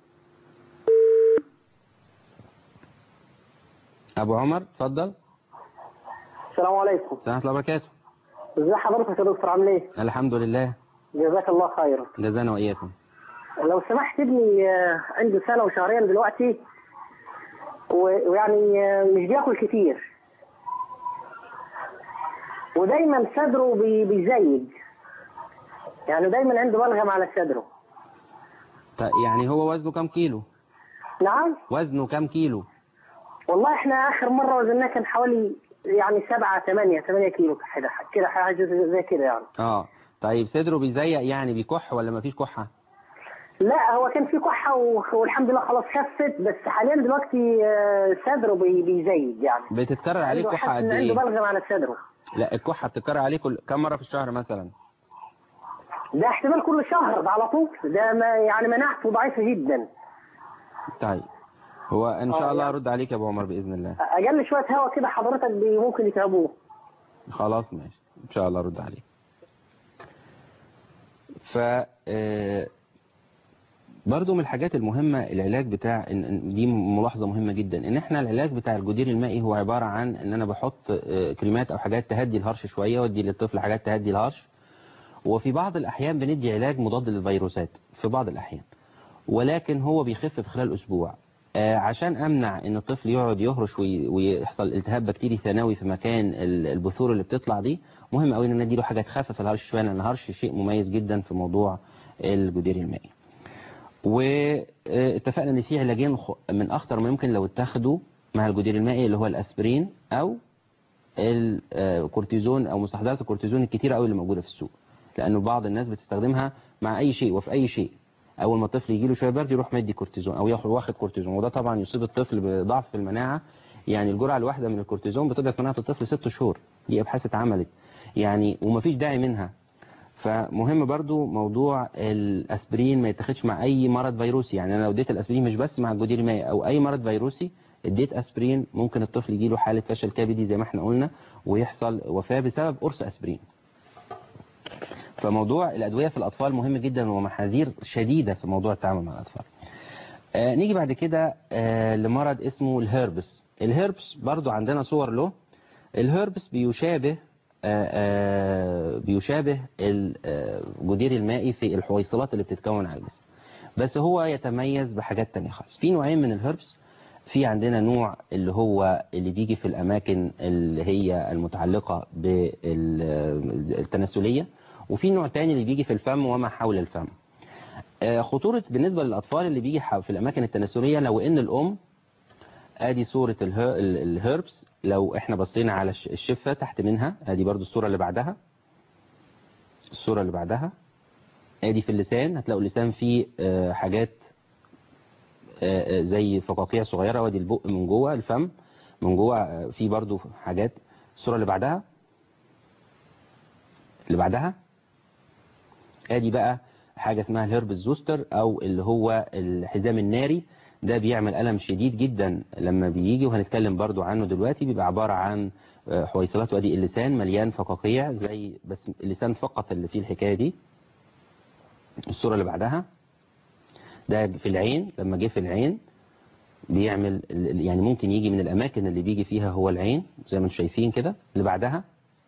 ابو عمر اتفضل السلام عليكم السلام ورحمه الله وبركاته ازي حضرتك يا دكتور عامل ايه؟ الحمد لله جزاك الله خيرا جزانا واياكم لو سمحت ابني آه، عنده سنة وشهرين دلوقتي و- ويعني آه، مش بياكل كتير ودايما صدره بي- بيزيد يعني دايما عنده بلغم على صدره طيب يعني هو وزنه كام كيلو نعم وزنه كام كيلو والله احنا اخر مره وزناه كان حوالي يعني سبعة ثمانية ثمانية كيلو كده كده حاجه زي كده يعني اه طيب صدره بيزيق يعني بيكح ولا مفيش كحه لا هو كان في كحه و- والحمد لله خلاص خفت بس حاليا دلوقتي آه، صدره بي- بيزيد يعني بتتكرر عليه عنده كحه حاسس قد ان عنده ايه بلغم على صدره لا الكحه بتتكرر عليه كل كم مره في الشهر مثلا ده احتمال كل شهر ده على طول ده ما يعني مناعته ضعيفه جدا طيب هو ان شاء آه، الله يعني. ارد عليك يا ابو عمر باذن الله اقل شويه هوا كده حضرتك بي- ممكن يتعبوه خلاص ماشي ان شاء الله ارد عليك ف آه، برضو من الحاجات المهمة العلاج بتاع إن- إن دي ملاحظة مهمة جدا ان احنا العلاج بتاع الجدير المائي هو عبارة عن ان انا بحط آه، كريمات او حاجات تهدي الهرش شوية وادي للطفل حاجات تهدي الهرش وفي بعض الاحيان بندي علاج مضاد للفيروسات في بعض الاحيان ولكن هو بيخف في خلال اسبوع آه، عشان امنع ان الطفل يقعد يهرش وي- ويحصل التهاب بكتيري ثانوي في مكان ال- البثور اللي بتطلع دي مهم قوي ان انا اديله حاجه تخفف الهرش شويه لان الهرش شيء مميز جدا في موضوع الجدير المائي واتفقنا ان في علاجين خ- من اخطر ما يمكن لو اتاخدوا مع الجدير المائي اللي هو الاسبرين او الكورتيزون او مستحضرات الكورتيزون الكتيره قوي اللي موجوده في السوق لانه بعض الناس بتستخدمها مع اي شيء وفي اي شيء اول ما الطفل يجي له شويه برد يروح مدي كورتيزون او ياخد واخد كورتيزون وده طبعا يصيب الطفل بضعف في المناعه يعني الجرعه الواحده من الكورتيزون بتضعف مناعه الطفل ست شهور دي ابحاث اتعملت يعني ومفيش داعي منها فمهم برضو موضوع الاسبرين ما يتاخدش مع اي مرض فيروسي يعني انا لو اديت الاسبرين مش بس مع الجدير المائي او اي مرض فيروسي اديت اسبرين ممكن الطفل يجي له حاله فشل كبدي زي ما احنا قلنا ويحصل وفاه بسبب قرص اسبرين فموضوع الادويه في الاطفال مهم جدا ومحاذير شديده في موضوع التعامل مع الاطفال آه نيجي بعد كده آه لمرض اسمه الهربس الهربس برضو عندنا صور له الهربس بيشابه آه آه بيشابه الجدير المائي في الحويصلات اللي بتتكون على الجسم بس هو يتميز بحاجات تانية خالص في نوعين من الهربس في عندنا نوع اللي هو اللي بيجي في الأماكن اللي هي المتعلقة بالتناسلية وفي نوع تاني اللي بيجي في الفم وما حول الفم آه، خطورة بالنسبة للأطفال اللي بيجي ح- في الأماكن التناسلية لو إن الأم ادي صورة اله- ال- الهربس لو احنا بصينا على الش- الشفة تحت منها ادي برضو الصورة اللي بعدها الصورة اللي بعدها ادي في اللسان هتلاقوا اللسان فيه آه، حاجات آه، آه، زي فقاقيع صغيرة وادي البق من جوه الفم من جوه آه، فيه برضو حاجات الصورة اللي بعدها اللي بعدها ادي بقى حاجة اسمها الهرب الزوستر او اللي هو الحزام الناري ده بيعمل ألم شديد جدا لما بيجي وهنتكلم برضو عنه دلوقتي بيبقى عبارة عن آه، حويصلات وادي اللسان مليان فقاقيع زي بس اللسان فقط اللي فيه الحكاية دي الصورة اللي بعدها ده في العين لما جه في العين بيعمل ال- يعني ممكن يجي من الأماكن اللي بيجي فيها هو العين زي ما انتم شايفين كده اللي بعدها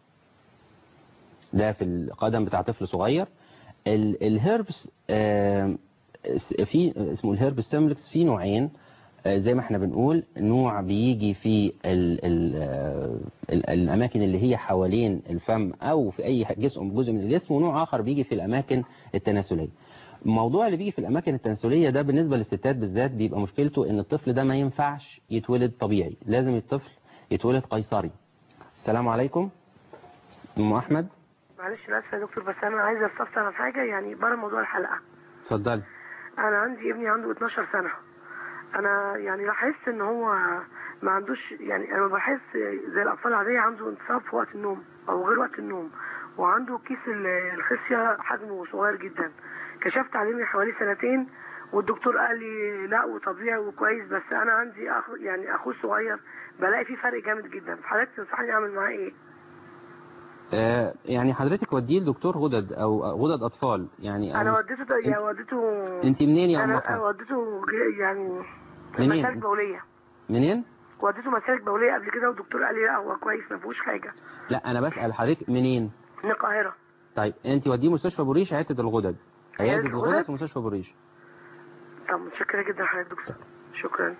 ده في القدم بتاع طفل صغير ال- الهربس آم، س- في اسمه الهربس سيمبلكس في نوعين آه، زي ما احنا بنقول نوع بيجي في ال ال آه، ال الاماكن اللي هي حوالين الفم او في اي جزء جزء من الجسم ونوع اخر بيجي في الاماكن التناسليه الموضوع اللي بيجي في الاماكن التناسليه ده بالنسبه للستات بالذات بيبقى مشكلته ان الطفل ده ما ينفعش يتولد طبيعي لازم الطفل يتولد قيصري السلام عليكم ام احمد معلش انا اسفه يا دكتور بس انا عايزه استفسر عن حاجه يعني بره موضوع الحلقه اتفضلي انا عندي ابني عنده 12 سنه انا يعني لاحظت ان هو ما عندوش يعني انا بحس زي الاطفال العاديه عنده انتصاب في وقت النوم او غير وقت النوم وعنده كيس ال- الخصيه حجمه صغير جدا كشفت عليه من حوالي سنتين والدكتور قال لي لا وطبيعي وكويس بس انا عندي أخ يعني اخوه الصغير بلاقي فيه فرق جامد جدا فحضرتك تنصحني اعمل معاه ايه؟ آه، يعني حضرتك وديه لدكتور غدد او غدد اطفال يعني انا أو- وديته ده يعني وديته انت منين يا ام انا احمد وديته ج- يعني منين؟ مسالك بوليه منين وديته مسالك بوليه قبل كده والدكتور قال لي لا هو كويس ما فيهوش حاجه لا انا بسال حضرتك منين من القاهره طيب انت وديه مستشفى بوريش عياده الغدد عياده عيادة الغدد الغدد؟ في مستشفى بوريش طب متشكره جدا حضرتك دكتور شكرا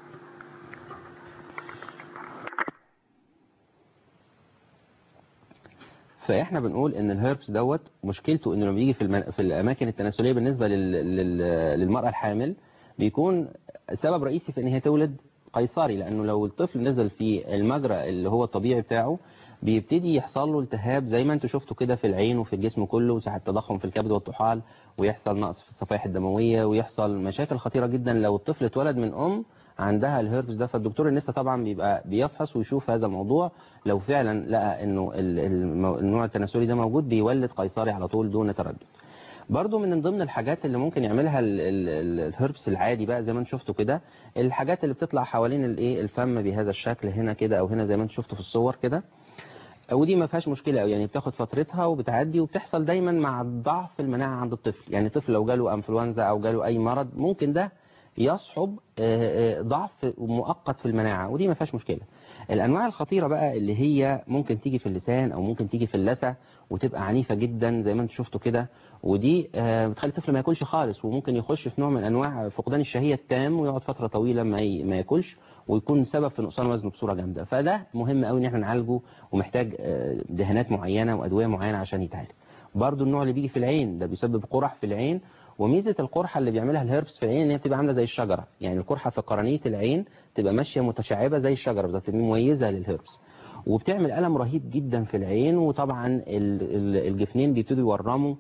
فاحنا بنقول ان الهيربس دوت مشكلته انه لما بيجي في المن... في الاماكن التناسليه بالنسبه لل... لل... للمراه الحامل بيكون سبب رئيسي في ان هي تولد قيصري لانه لو الطفل نزل في المجرى اللي هو الطبيعي بتاعه بيبتدي يحصل له التهاب زي ما انتوا شفتوا كده في العين وفي الجسم كله وساعة تضخم في الكبد والطحال ويحصل نقص في الصفائح الدمويه ويحصل مشاكل خطيره جدا لو الطفل اتولد من ام عندها الهيربس ده فالدكتور النساء طبعا بيبقى بيفحص ويشوف هذا الموضوع لو فعلا لقى انه ال- المو- النوع التناسلي ده موجود بيولد قيصري على طول دون تردد برضو من ضمن الحاجات اللي ممكن يعملها ال- ال- ال- الهربس العادي بقى زي ما انتم شفتوا كده الحاجات اللي بتطلع حوالين الايه الفم بهذا الشكل هنا كده او هنا زي ما انتم شفتوا في الصور كده ودي ما فيهاش مشكله قوي يعني بتاخد فترتها وبتعدي وبتحصل دايما مع ضعف المناعه عند الطفل يعني طفل لو جاله انفلونزا او جاله اي مرض ممكن ده يصحب آه، آه، ضعف مؤقت في المناعه ودي ما فيهاش مشكله الانواع الخطيره بقى اللي هي ممكن تيجي في اللسان او ممكن تيجي في اللثه وتبقى عنيفه جدا زي ما انتم شفتوا كده ودي آه، بتخلي الطفل ما ياكلش خالص وممكن يخش في نوع من انواع فقدان الشهيه التام ويقعد فتره طويله ما ي- ما ياكلش ويكون سبب في نقصان وزنه بصوره جامده فده مهم قوي ان احنا نعالجه ومحتاج آه، دهانات معينه وادويه معينه عشان يتعالج برضو النوع اللي بيجي في العين ده بيسبب قرح في العين وميزه القرحه اللي بيعملها الهيربس في العين ان هي بتبقى عامله زي الشجره يعني القرحه في قرنيه العين تبقى ماشيه متشعبه زي الشجره بالظبط تبقى مميزه للهيربس وبتعمل الم رهيب جدا في العين وطبعا ال- ال- الجفنين بيبتدوا يورموا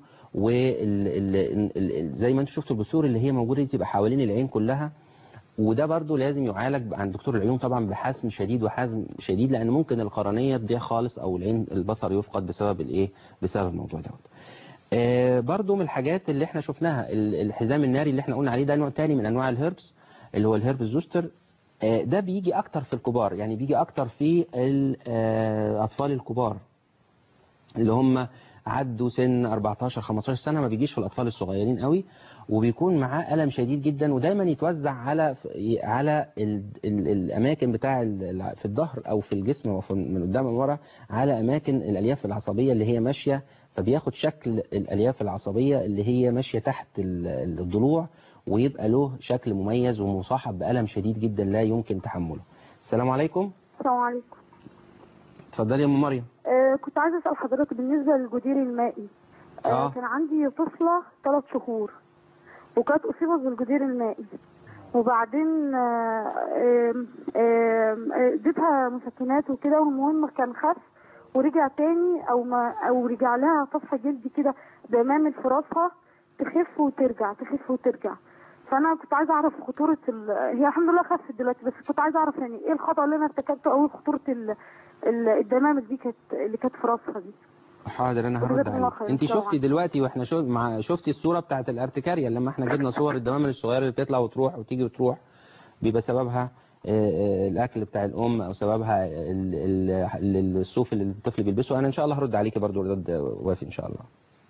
وزي ما انتم شفتوا البثور اللي هي موجوده دي تبقى حوالين العين كلها وده برضو لازم يعالج عند دكتور العيون طبعا بحسم شديد وحزم شديد لان ممكن القرنيه تضيع خالص او العين البصر يفقد بسبب الايه بسبب الموضوع دوت آه، برضو من الحاجات اللي احنا شفناها ال- الحزام الناري اللي احنا قلنا عليه ده نوع تاني من انواع الهربس اللي هو الهربس زوستر آه، ده بيجي اكتر في الكبار يعني بيجي اكتر في الاطفال الكبار اللي هم عدوا سن 14 15 سنه ما بيجيش في الاطفال الصغيرين قوي وبيكون معاه الم شديد جدا ودايما يتوزع على على ال ال الاماكن بتاع ال- في الظهر او في الجسم او في- من قدام من ورا على اماكن الالياف العصبيه اللي هي ماشيه فبياخد شكل الالياف العصبيه اللي هي ماشيه تحت ال- الضلوع ويبقى له شكل مميز ومصاحب بالم شديد جدا لا يمكن تحمله السلام عليكم السلام عليكم اتفضلي يا ام مريم آه كنت عايزة أسأل حضرتك بالنسبة للجدير المائي آه اه كان عندي طفلة ثلاث شهور وكانت أصيبت بالجدير المائي وبعدين آه، آم، آم، آه، اديتها مسكنات وكده والمهم كان خف ورجع تاني او ما او رجع لها صفحة جلد كده دمامل في راسها تخف وترجع تخف وترجع فانا كنت عايزه اعرف خطوره ال... هي الحمد لله خفت دلوقتي بس كنت عايزه اعرف يعني ايه الخطا اللي انا ارتكبته او ايه خطوره ال... ال- الدمامل دي كانت اللي كانت في راسها دي حاضر انا هرد جزاكم الله عليك خير. انت السلام شفتي دلوقتي واحنا شو مع شفتي الصوره بتاعت الارتكاريا لما احنا جبنا صور الدمامل الصغيره اللي بتطلع وتروح وتيجي وتروح بيبقى سببها آه، آه، الاكل بتاع الام او سببها ال- ال- ال- الصوف اللي الطفل بيلبسه انا ان شاء الله هرد عليكي برضو رد وافي ان شاء الله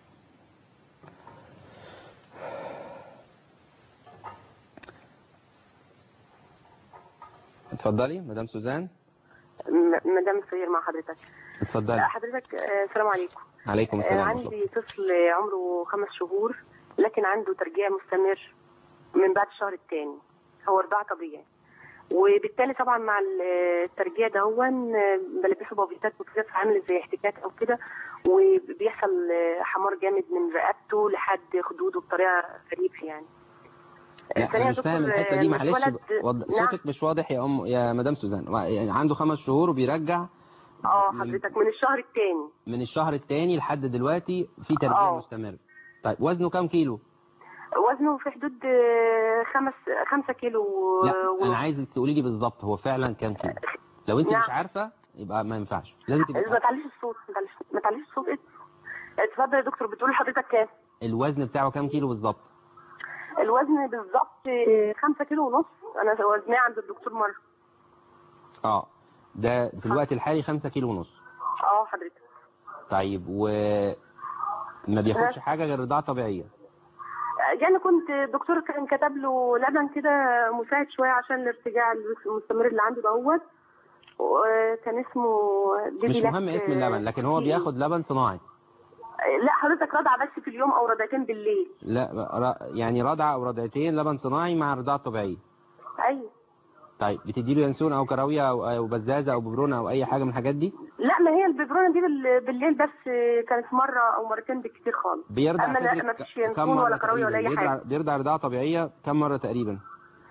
اتفضلي مدام سوزان م- مدام سير مع حضرتك اتفضلي حضرتك آه، السلام عليكم عليكم آه، السلام ورحمة الله. عندي طفل عمره خمس شهور لكن عنده ترجيع مستمر من بعد الشهر الثاني هو رضاع طبيعي وبالتالي طبعا مع ال- الترجيع ده هو بلبسه بابيتات وكده عامل زي احتكاك او كده وبيحصل آه، حمار جامد من رقبته لحد خدوده بطريقه غريبه يعني لا ثانية انا يا مش فاهم دكتور، الحته دي آه، معلش الولد- وض... نعم. صوتك مش واضح يا ام يا مدام سوزان يعني عنده خمس شهور وبيرجع اه حضرتك من الشهر الثاني من الشهر الثاني لحد دلوقتي في ترجيع آه. مستمر طيب وزنه كام كيلو وزنه في حدود آه، خمس خمسة كيلو لا ونص. انا عايزك تقولي لي بالظبط هو فعلا كام كيلو لو انت نعم. مش عارفه يبقى ما ينفعش لازم ما تبقى تعليش الصوت ما تعليش- ما تعليش الصوت إيه؟ اتفضل يا دكتور بتقول لحضرتك كام الوزن بتاعه كام كيلو بالظبط الوزن بالظبط آه، خمسة كيلو ونص انا وزناه عند الدكتور مرة اه ده في الوقت الحالي 5 كيلو ونص اه حضرتك طيب و ما بياخدش حاجه غير رضاعه طبيعيه يعني كنت الدكتور كان كتب له لبن كده مساعد شويه عشان الارتجاع المستمر اللي عنده دوت وكان اسمه مش بيبي لاك- مهم اسم اللبن لكن هو بياخد لبن صناعي لا حضرتك رضع بس في اليوم او رضعتين بالليل لا ر- يعني رضعه او رضعتين لبن صناعي مع رضاعه طبيعيه ايوه طيب بتدي له ينسون او كراويه او او بزازه او ببرونه او اي حاجه من الحاجات دي لا ما هي الببرونه دي بال- بالليل بس كانت مره او مرتين بالكتير خالص بيرضع اما لا صدرك ما فيش كم ينسون مره ولا كراويه ولا تقريبا اي بيرضع حاجه بيرضع رضاعه طبيعيه كم مره تقريبا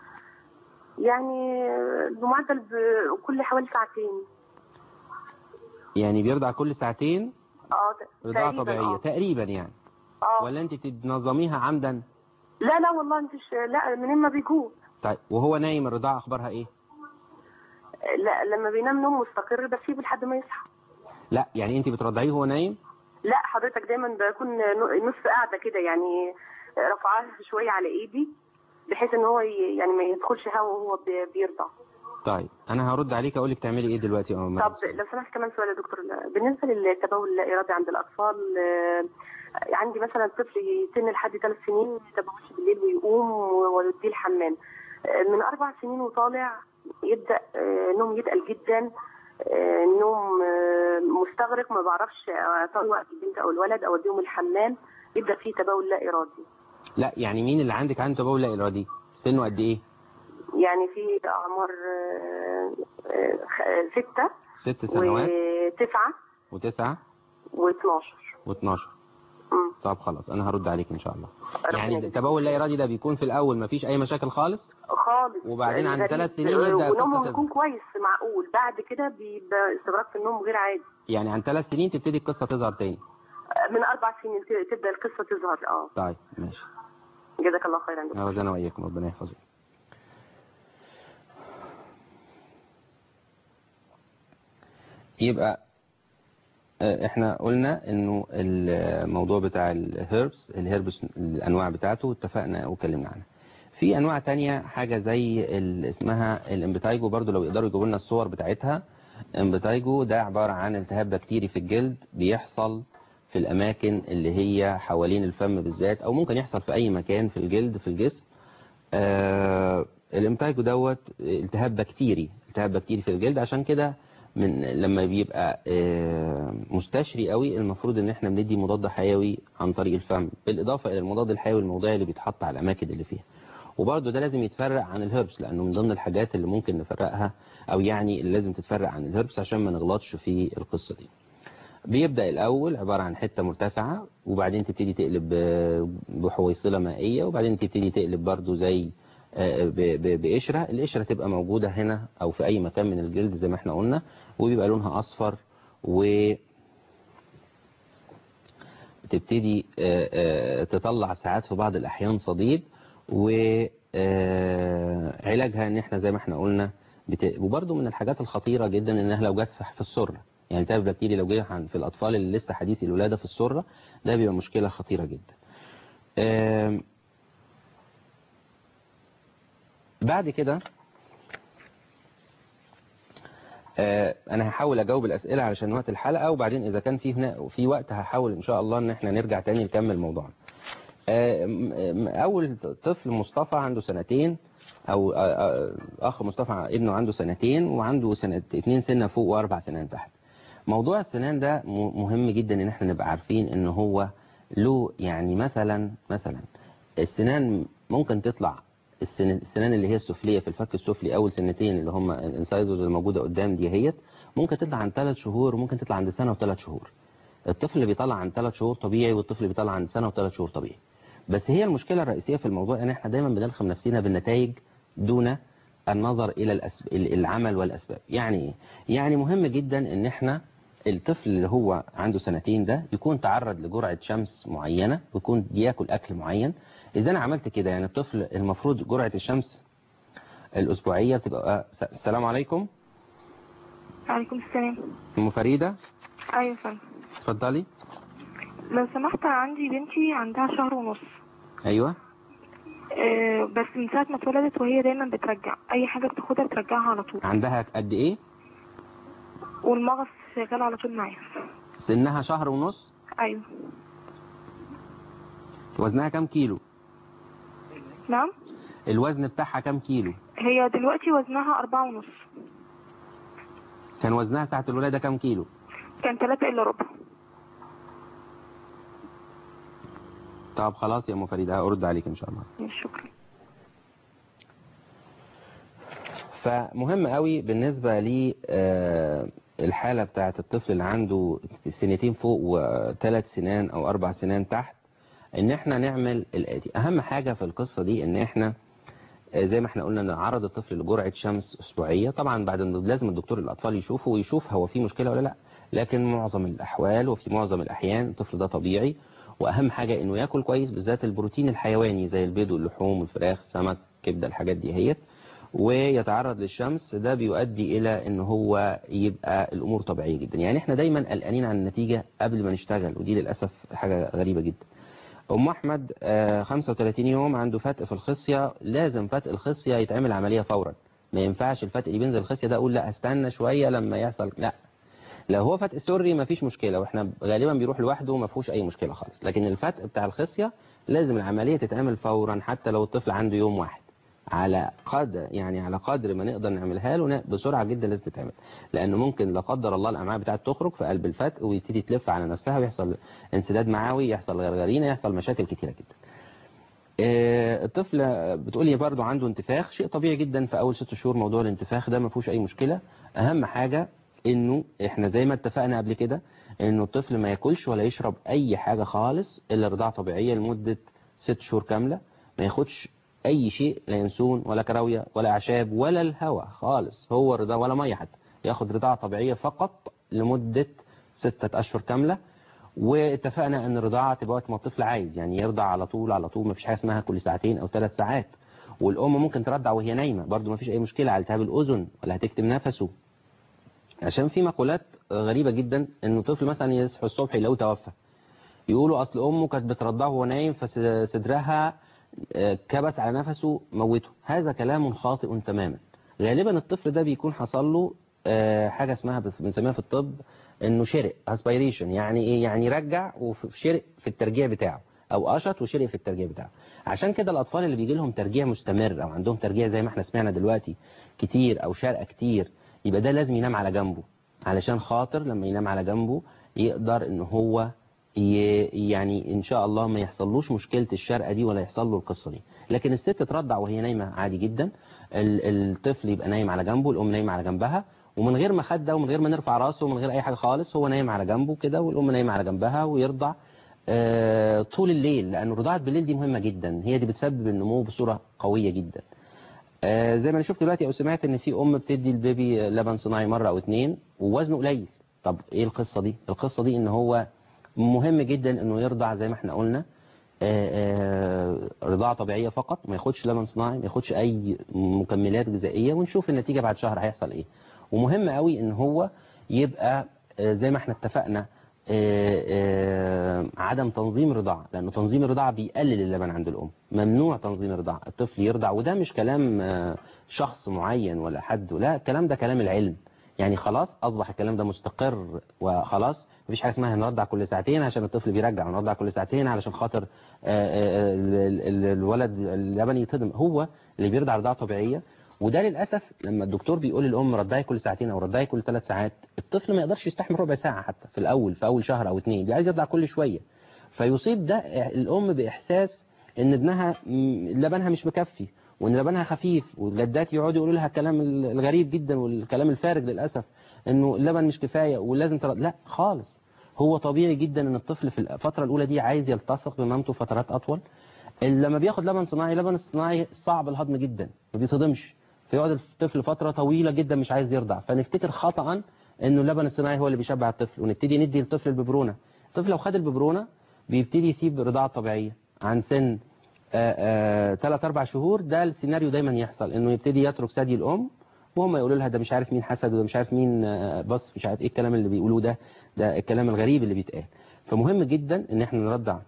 يعني بمعدل ب- كل حوالي ساعتين يعني بيرضع كل ساعتين اه ت- رضاعه تقريباً، طبيعيه آه. تقريبا يعني اه ولا انت بتنظميها عمدا لا لا والله مفيش لا منين ما بيجوا طيب وهو نايم الرضاعه اخبارها ايه لا لما بينام نوم مستقر بسيبه لحد ما يصحى لا يعني انت بترضعيه وهو نايم لا حضرتك دايما بكون ن- نص قاعده كده يعني رافعاه شويه على ايدي بحيث ان هو ي- يعني ما يدخلش هوا وهو بي- بيرضع طيب انا هرد عليك اقول لك تعملي ايه دلوقتي يا أم طب لو سمحت كمان سؤال يا دكتور بالنسبه للتبول اللا ارادي عند الاطفال آه، عندي مثلا طفل يسن لحد ثلاث سنين ما يتبولش بالليل ويقوم ويوديه الحمام آه، من اربع سنين وطالع يبدا آه، نوم يتقل جدا آه، نوم آه، مستغرق ما بعرفش اطلع البنت او الولد اوديهم الحمام يبدا فيه تبول لا ارادي لا يعني مين اللي عندك عنده تبول لا ارادي سنه قد ايه يعني في اعمار آه، آه، خ- ستة ست سنوات وتسعة وتسعة و12 و12 طب خلاص انا هرد عليك ان شاء الله يعني التبول اللا ارادي ده بيكون في الاول ما فيش اي مشاكل خالص خالص وبعدين عند غريب. ثلاث سنين يبدا ونومهم القصه يكون تظهر كويس معقول بعد كده بيبقى استغراق في النوم غير عادي يعني عند ثلاث سنين تبتدي القصه تظهر تاني من اربع سنين ت- تبدا القصه تظهر اه طيب ماشي جزاك الله خيرا دكتور. عاوز انا واياكم ربنا يحفظك يبقى آه، احنا قلنا انه الموضوع بتاع الهيربس الهيربس الانواع بتاعته اتفقنا واتكلمنا عنها في انواع تانية حاجة زي ال- اسمها الامبتايجو برضو لو يقدروا يجيبوا لنا الصور بتاعتها امبتايجو ده عبارة عن التهاب بكتيري في الجلد بيحصل في الاماكن اللي هي حوالين الفم بالذات او ممكن يحصل في اي مكان في الجلد في الجسم آه الامتاجو دوت التهاب بكتيري التهاب بكتيري في الجلد عشان كده من لما بيبقى آه مستشري قوي المفروض ان احنا بندي مضاد حيوي عن طريق الفم بالاضافه الى المضاد الحيوي الموضعي اللي بيتحط على الاماكن اللي فيها وبرده ده لازم يتفرق عن الهربس لانه من ضمن الحاجات اللي ممكن نفرقها او يعني اللي لازم تتفرق عن الهربس عشان ما نغلطش في القصه دي بيبدأ الأول عبارة عن حتة مرتفعة وبعدين تبتدي تقلب ب- بحويصلة مائية وبعدين تبتدي تقلب برضو زي آه، ب- ب- بقشرة القشرة تبقى موجودة هنا أو في أي مكان من الجلد زي ما احنا قلنا وبيبقى لونها أصفر و تبتدي آه، آه، تطلع ساعات في بعض الأحيان صديد وعلاجها ان احنا زي ما احنا قلنا بت... وبرده من الحاجات الخطيرة جدا انها لو جت في- في السرة يعني التهاب بكتيري لو جه عن- في الأطفال اللي لسه حديثي الولادة في السرة ده بيبقى مشكلة خطيرة جدا آم، بعد كده آه، انا هحاول اجاوب الاسئله علشان وقت الحلقه وبعدين اذا كان في هنا في وقت هحاول ان شاء الله ان احنا نرجع تاني نكمل موضوعنا آه، م- م- اول طفل مصطفى عنده سنتين او آه، آه، اخ مصطفى ابنه عنده سنتين وعنده سنة اتنين سنة فوق واربع سنين تحت موضوع السنان ده م- مهم جدا ان احنا نبقى عارفين ان هو له يعني مثلا مثلا السنان ممكن تطلع السن- السنان اللي هي السفلية في الفك السفلي اول سنتين اللي هم الانسايزرز الموجودة قدام دي هيت ممكن تطلع عن ثلاث شهور وممكن تطلع عند سنة وثلاث شهور الطفل اللي بيطلع عن ثلاث شهور طبيعي والطفل اللي بيطلع عن سنة وثلاث شهور طبيعي بس هي المشكلة الرئيسية في الموضوع ان احنا دايما بنلخم نفسنا بالنتائج دون النظر الى الأسب... العمل والاسباب يعني ايه يعني مهم جدا ان احنا الطفل اللي هو عنده سنتين ده يكون تعرض لجرعة شمس معينة ويكون بياكل اكل معين اذا انا عملت كده يعني الطفل المفروض جرعة الشمس الاسبوعية بتبقى س- السلام عليكم عليكم السلام ام فريدة ايوه فندم اتفضلي لو سمحت عندي بنتي عندها شهر ونص ايوه أه بس من ساعة ما اتولدت وهي دايما بترجع اي حاجة بتاخدها بترجعها على طول عندها قد ايه والمغص شغال على طول معاها سنها شهر ونص ايوه وزنها كام كيلو نعم الوزن بتاعها كام كيلو هي دلوقتي وزنها أربعة ونص كان وزنها ساعة الولادة كام كيلو كان تلاتة إلا ربع طب خلاص يا ام فريدة هرد عليك ان شاء الله شكرا فمهم قوي بالنسبة لي آه، الحالة بتاعة الطفل اللي عنده سنتين فوق وثلاث سنان او اربع سنان تحت ان احنا نعمل الاتي اهم حاجة في القصة دي ان احنا آه، زي ما احنا قلنا نعرض الطفل لجرعة شمس اسبوعية طبعا بعد إن لازم الدكتور الاطفال يشوفه ويشوف هو في مشكلة ولا لا لكن معظم الاحوال وفي معظم الاحيان الطفل ده طبيعي واهم حاجة انه ياكل كويس بالذات البروتين الحيواني زي البيض واللحوم والفراخ سمك كبدة الحاجات دي هيت ويتعرض للشمس ده بيؤدي الى ان هو يبقى الامور طبيعيه جدا يعني احنا دايما قلقانين عن النتيجه قبل ما نشتغل ودي للاسف حاجه غريبه جدا ام احمد آه، 35 يوم عنده فتق في الخصيه لازم فتق الخصيه يتعمل عمليه فورا ما ينفعش الفتق اللي بينزل الخصيه ده اقول لا استنى شويه لما يحصل لا لو هو فتق سري ما فيش مشكله واحنا غالبا بيروح لوحده وما فيهوش اي مشكله خالص لكن الفتق بتاع الخصيه لازم العمليه تتعمل فورا حتى لو الطفل عنده يوم واحد على قدر يعني على قدر ما نقدر نعملها له ن- بسرعه جدا لازم تتعمل لانه ممكن لا قدر الله الامعاء بتاعته تخرج في قلب الفتق ويبتدي تلف على نفسها ويحصل انسداد معوي يحصل غرغرينه يحصل مشاكل كتيره جدا آه، الطفل بتقولي برضو عنده انتفاخ شيء طبيعي جدا في اول ست شهور موضوع الانتفاخ ده ما فيهوش اي مشكله اهم حاجه انه احنا زي ما اتفقنا قبل كده انه الطفل ما ياكلش ولا يشرب اي حاجه خالص الا رضاعه طبيعيه لمده ست شهور كامله ما ياخدش اي شيء لا ينسون ولا كراويه ولا اعشاب ولا الهواء خالص هو رضاعه ولا ميه حتى ياخد رضاعه طبيعيه فقط لمده ستة اشهر كامله واتفقنا ان الرضاعه تبقى وقت ما الطفل عايز يعني يرضع على طول على طول ما فيش حاجه اسمها كل ساعتين او ثلاث ساعات والام ممكن ترضع وهي نايمه برضو ما فيش اي مشكله على التهاب الاذن ولا هتكتم نفسه عشان في مقولات غريبه جدا انه طفل مثلا يصحى الصبح يلاقوه توفى يقولوا اصل امه كانت بترضعه وهو نايم فصدرها آه، كبس على نفسه موته هذا كلام خاطئ تماما غالبا الطفل ده بيكون حصل له آه، حاجه اسمها بس- بنسميها في الطب انه شرق اسبيريشن يعني ايه يعني رجع وشرق في الترجيع بتاعه او قشط وشرق في الترجيع بتاعه عشان كده الاطفال اللي بيجي لهم ترجيع مستمر او عندهم ترجيع زي ما احنا سمعنا دلوقتي كتير او شرقه كتير يبقى ده لازم ينام على جنبه علشان خاطر لما ينام على جنبه يقدر ان هو ي- يعني ان شاء الله ما يحصلوش مشكله الشرقه دي ولا يحصل له القصه دي لكن الست ترضع وهي نايمه عادي جدا ال- الطفل يبقى نايم على جنبه الام نايمه على جنبها ومن غير مخده ومن غير ما نرفع راسه ومن غير اي حاجه خالص هو نايم على جنبه كده والام نايمه على جنبها ويرضع آه، طول الليل لان رضاعه بالليل دي مهمه جدا هي دي بتسبب النمو بصوره قويه جدا آه، زي ما انا شفت دلوقتي او سمعت ان في ام بتدي البيبي لبن صناعي مره او اتنين ووزنه قليل طب ايه القصه دي القصه دي ان هو مهم جدا انه يرضع زي ما احنا قلنا آه، آه، رضاعه طبيعيه فقط ما ياخدش لبن صناعي ما ياخدش اي مكملات غذائيه ونشوف النتيجه بعد شهر هيحصل ايه ومهم قوي ان هو يبقى آه، زي ما احنا اتفقنا آه، آه، عدم تنظيم الرضاعة لأنه تنظيم الرضاعة بيقلل اللبن عند الأم ممنوع تنظيم الرضاعة الطفل يرضع وده مش كلام آه، شخص معين ولا حد لا الكلام ده كلام العلم يعني خلاص أصبح الكلام ده مستقر وخلاص مفيش حاجة اسمها نرضع كل ساعتين عشان الطفل بيرجع ونرضع كل ساعتين علشان خاطر آه، آه، ال- ال- الولد اللبن يتهضم هو اللي بيرضع رضاعة طبيعية وده للأسف لما الدكتور بيقول للأم رضعي كل ساعتين أو رضعي كل ثلاث ساعات الطفل ما يقدرش يستحمل ربع ساعة حتى في الأول في أول شهر أو اتنين عايز يرضع كل شوية فيصيب ده الأم بإحساس إن ابنها م- لبنها مش مكفي وإن لبنها خفيف والجدات يقعدوا يقولوا لها الكلام الغريب جدا والكلام الفارغ للأسف إنه اللبن مش كفاية ولازم ترضع لا خالص هو طبيعي جدا إن الطفل في الفترة الأولى دي عايز يلتصق بمامته فترات أطول لما بياخد لبن صناعي لبن الصناعي صعب الهضم جدا ما بيتهضمش فيقعد الطفل فترة طويلة جدا مش عايز يرضع فنفتكر خطأ انه اللبن الصناعي هو اللي بيشبع الطفل ونبتدي ندي للطفل الببرونة الطفل لو خد الببرونة بيبتدي يسيب الرضاعة الطبيعية عن سن 3 4 شهور ده السيناريو دايما يحصل انه يبتدي يترك ثدي الام وهم يقولوا لها ده مش عارف مين حسد وده مش عارف مين آه، بص مش عارف ايه الكلام اللي بيقولوه ده ده الكلام الغريب اللي بيتقال فمهم جدا ان احنا نرضع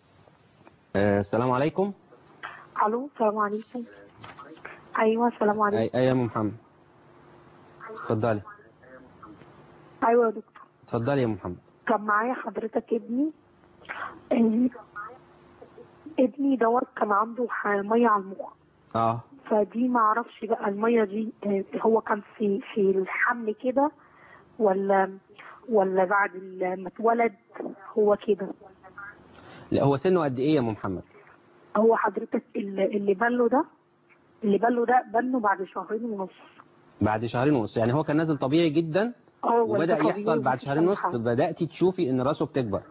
آه، السلام عليكم الو السلام عليكم ايوه السلام عليكم اي أي يا ام محمد اتفضلي ايوه يا دكتور اتفضلي يا ام محمد كان معايا حضرتك ابني آه، ابني دوت كان عنده ح- ميه على المخ اه فدي ما اعرفش بقى الميه دي آه، هو كان في في الحمل كده ولا ولا بعد ما اتولد هو كده لا هو سنه قد ايه يا ام محمد هو حضرتك اللي, اللي بله ده اللي بله ده بنه بعد شهرين ونص بعد شهرين ونص يعني هو كان نازل طبيعي جدا اه وبدا والده يحصل طبيعي بعد ومفيش شهرين أي ونص حاجة. بداتي تشوفي ان راسه بتكبر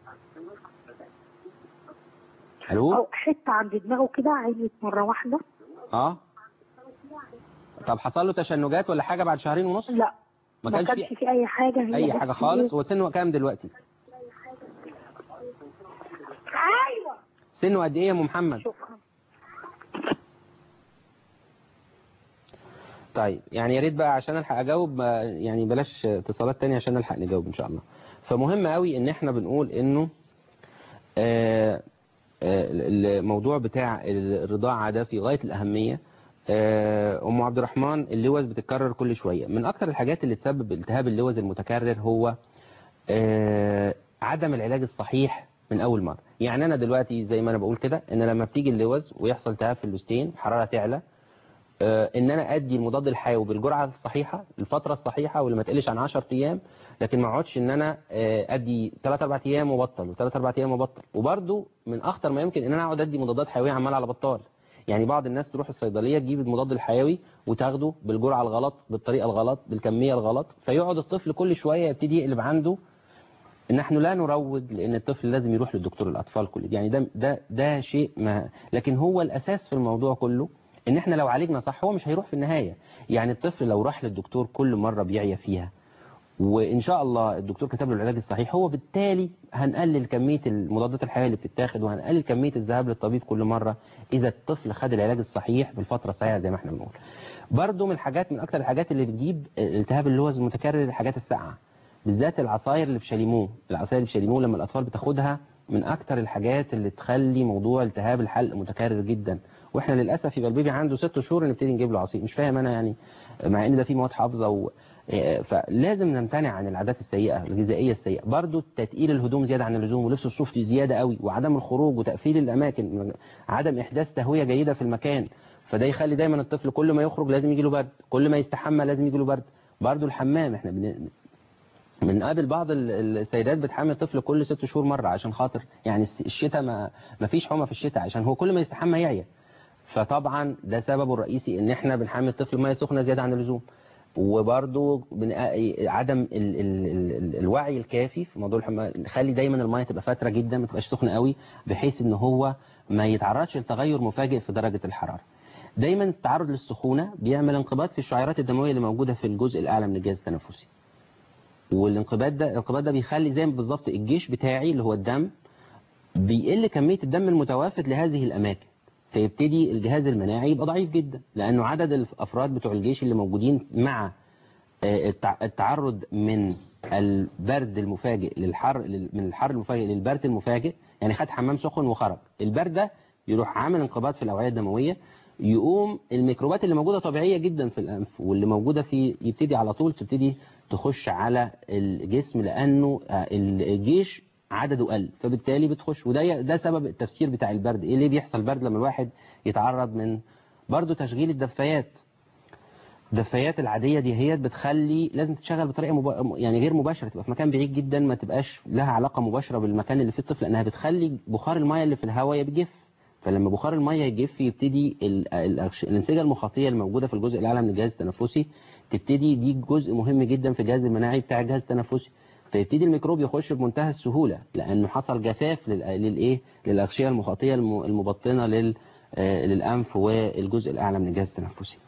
الو أو حتة عند دماغه كده عينت مرة واحدة اه طب حصل له تشنجات ولا حاجه بعد شهرين ونص لا ما ما كانش كانش في في أي حاجة هي اي بس حاجه إيه- خالص هو سنه كام دلوقتي أيوه سنه قد ايه يا ام محمد شكرا طيب يعني يا ريت بقى عشان الحق اجاوب ما- يعني بلاش اتصالات تانية عشان نلحق نجاوب ان شاء الله فمهم قوي ان احنا بنقول انه آه، آه، الموضوع بتاع الرضاعة ده في غاية الأهمية آه، أم عبد الرحمن اللوز بتتكرر كل شوية من أكتر الحاجات اللي تسبب التهاب اللوز المتكرر هو آه، عدم العلاج الصحيح من أول مرة يعني أنا دلوقتي زي ما أنا بقول كده إن لما بتيجي اللوز ويحصل التهاب في اللوستين حرارة تعلى آه، ان انا ادي المضاد الحيوي بالجرعه الصحيحه الفتره الصحيحه واللي ما تقلش عن 10 ايام لكن ما اقعدش ان انا آه، ادي 3 4 ايام وبطل و3 4 ايام وبطل وبرده من اخطر ما يمكن ان انا اقعد ادي مضادات حيويه عمال على بطال يعني بعض الناس تروح الصيدليه تجيب المضاد الحيوي وتاخده بالجرعه الغلط بالطريقه الغلط بالكميه الغلط فيقعد الطفل كل شويه يبتدي يقلب عنده نحن لا نروج لان الطفل لازم يروح للدكتور الاطفال كل يعني ده ده ده شيء ما لكن هو الاساس في الموضوع كله ان احنا لو عالجنا صح هو مش هيروح في النهايه يعني الطفل لو راح للدكتور كل مره بيعيا فيها وان شاء الله الدكتور كتب له العلاج الصحيح هو بالتالي هنقلل كميه المضادات الحيويه اللي بتتاخد وهنقلل كميه الذهاب للطبيب كل مره اذا الطفل خد العلاج الصحيح بالفتره الصحيحه زي ما احنا بنقول برضو من الحاجات من اكتر الحاجات اللي بتجيب التهاب اللوز المتكرر الحاجات الساقعه بالذات العصاير اللي بشاليمو العصاير اللي بشاليمو لما الاطفال بتاخدها من اكتر الحاجات اللي تخلي موضوع التهاب الحلق متكرر جدا واحنا للاسف يبقى البيبي عنده ست شهور نبتدي نجيب له عصير مش فاهم انا يعني مع ان ده فيه مواد حافظه و... إيه، فلازم نمتنع عن العادات السيئه الغذائيه السيئه برضو تتقيل الهدوم زياده عن اللزوم ولبس الصوف زياده قوي وعدم الخروج وتقفيل الاماكن عدم احداث تهويه جيده في المكان فده يخلي دايما الطفل كل ما يخرج لازم يجي له برد كل ما يستحمى لازم يجي له برد برضو الحمام احنا بن... بنقابل بعض ال- السيدات بتحمل طفل كل ست شهور مرة عشان خاطر يعني الس- الشتاء ما, ما فيش حمى في الشتاء عشان هو كل ما يستحمى يعيا فطبعا ده سببه الرئيسي ان احنا بنحمل الطفل ميه سخنه زياده عن اللزوم وبرده عدم ال ال ال ال الوعي الكافي في موضوع الحمام نخلي دايما الميه تبقى فتره جدا ما تبقاش سخنه قوي بحيث ان هو ما يتعرضش لتغير مفاجئ في درجه الحراره دايما التعرض للسخونه بيعمل انقباض في الشعيرات الدمويه اللي موجوده في الجزء الاعلى من الجهاز التنفسي والانقباض ده الانقباض ده بيخلي زي ما بالظبط الجيش بتاعي اللي هو الدم بيقل كمية الدم المتوافد لهذه الأماكن فيبتدي الجهاز المناعي يبقى ضعيف جدا لأنه عدد الأفراد بتوع الجيش اللي موجودين مع آه، التع- التعرض من البرد المفاجئ للحر لل- من الحر المفاجئ للبرد المفاجئ يعني خد حمام سخن وخرج البرد ده يروح عامل انقباض في الأوعية الدموية يقوم الميكروبات اللي موجودة طبيعية جدا في الأنف واللي موجودة في يبتدي على طول تبتدي تخش على الجسم لأنه آه، الجيش عدده قل فبالتالي بتخش وده ده سبب التفسير بتاع البرد ايه ليه بيحصل برد لما الواحد يتعرض من برضه تشغيل الدفايات الدفايات العادية دي هي بتخلي لازم تشتغل بطريقة مب... يعني غير مباشرة تبقى في مكان بعيد جدا ما تبقاش لها علاقة مباشرة بالمكان اللي فيه الطفل لأنها بتخلي بخار المية اللي في الهواء بيجف فلما بخار المية يجف يبتدي ال... ال... الأنسجة المخاطية الموجودة في الجزء الأعلى من الجهاز التنفسي تبتدي دي جزء مهم جدا في الجهاز المناعي بتاع الجهاز التنفسي فيبتدي الميكروب يخش بمنتهى السهولة لأنه حصل جفاف لل... للإيه للأغشية المخاطية الم... المبطنة لل... آه، للأنف والجزء الأعلى من الجهاز التنفسي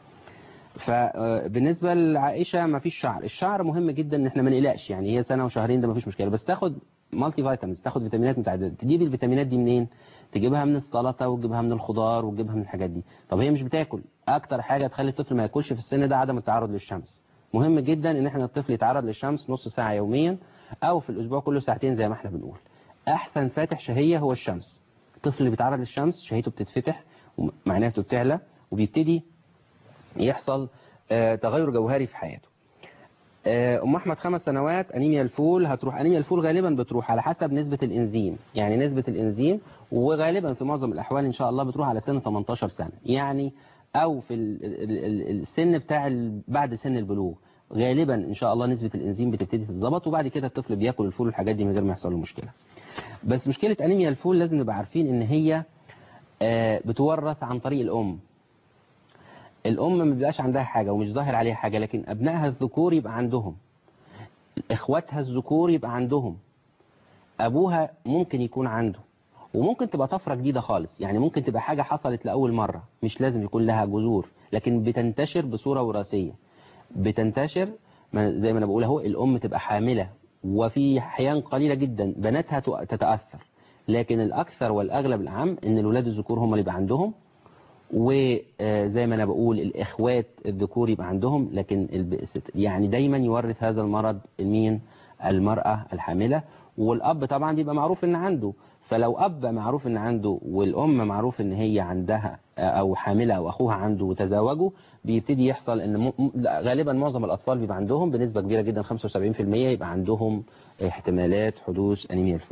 فبالنسبة لعائشة ما فيش شعر الشعر مهم جدا ان احنا ما نقلقش يعني هي سنة وشهرين ده ما فيش مشكلة بس تاخد مالتي فيتامينز تاخد فيتامينات متعددة تجيب الفيتامينات دي منين تجيبها من السلطة وتجيبها من الخضار وتجيبها من الحاجات دي طب هي مش بتاكل اكتر حاجة تخلي الطفل ما ياكلش في السن ده عدم التعرض للشمس مهم جدا ان احنا الطفل يتعرض للشمس نص ساعة يوميا او في الاسبوع كله ساعتين زي ما احنا بنقول احسن فاتح شهية هو الشمس الطفل اللي بيتعرض للشمس شهيته بتتفتح ومعناته بتعلى وبيبتدي يحصل آه، تغير جوهري في حياته آه، ام احمد خمس سنوات انيميا الفول هتروح انيميا الفول غالبا بتروح على حسب نسبة الانزيم يعني نسبة الانزيم وغالبا في معظم الاحوال ان شاء الله بتروح على سن 18 سنة يعني او في ال- ال- ال- السن بتاع ال- بعد سن البلوغ غالبا ان شاء الله نسبة الانزيم بتبتدي تتظبط وبعد كده الطفل بياكل الفول والحاجات دي من غير ما يحصل له مشكلة بس مشكلة انيميا الفول لازم نبقى عارفين ان هي آه، بتورث عن طريق الام الام ما بيبقاش عندها حاجه ومش ظاهر عليها حاجه لكن ابنائها الذكور يبقى عندهم اخواتها الذكور يبقى عندهم ابوها ممكن يكون عنده وممكن تبقى طفره جديده خالص يعني ممكن تبقى حاجه حصلت لاول مره مش لازم يكون لها جذور لكن بتنتشر بصوره وراثيه بتنتشر ما- زي ما انا بقول اهو الام تبقى حامله وفي احيان قليله جدا بناتها تؤ- تتاثر لكن الاكثر والاغلب العام ان الولاد الذكور هم اللي يبقى عندهم وزي ما انا بقول الاخوات الذكور يبقى عندهم لكن الب- يعني دايما يورث هذا المرض مين المرأة الحاملة والاب طبعا بيبقى معروف ان عنده فلو اب معروف ان عنده والام معروف ان هي عندها او حاملة او اخوها عنده وتزاوجوا بيبتدي يحصل ان م- م- لا، غالبا معظم الاطفال بيبقى عندهم بنسبة كبيرة جدا 75% يبقى عندهم احتمالات حدوث انيميا الفول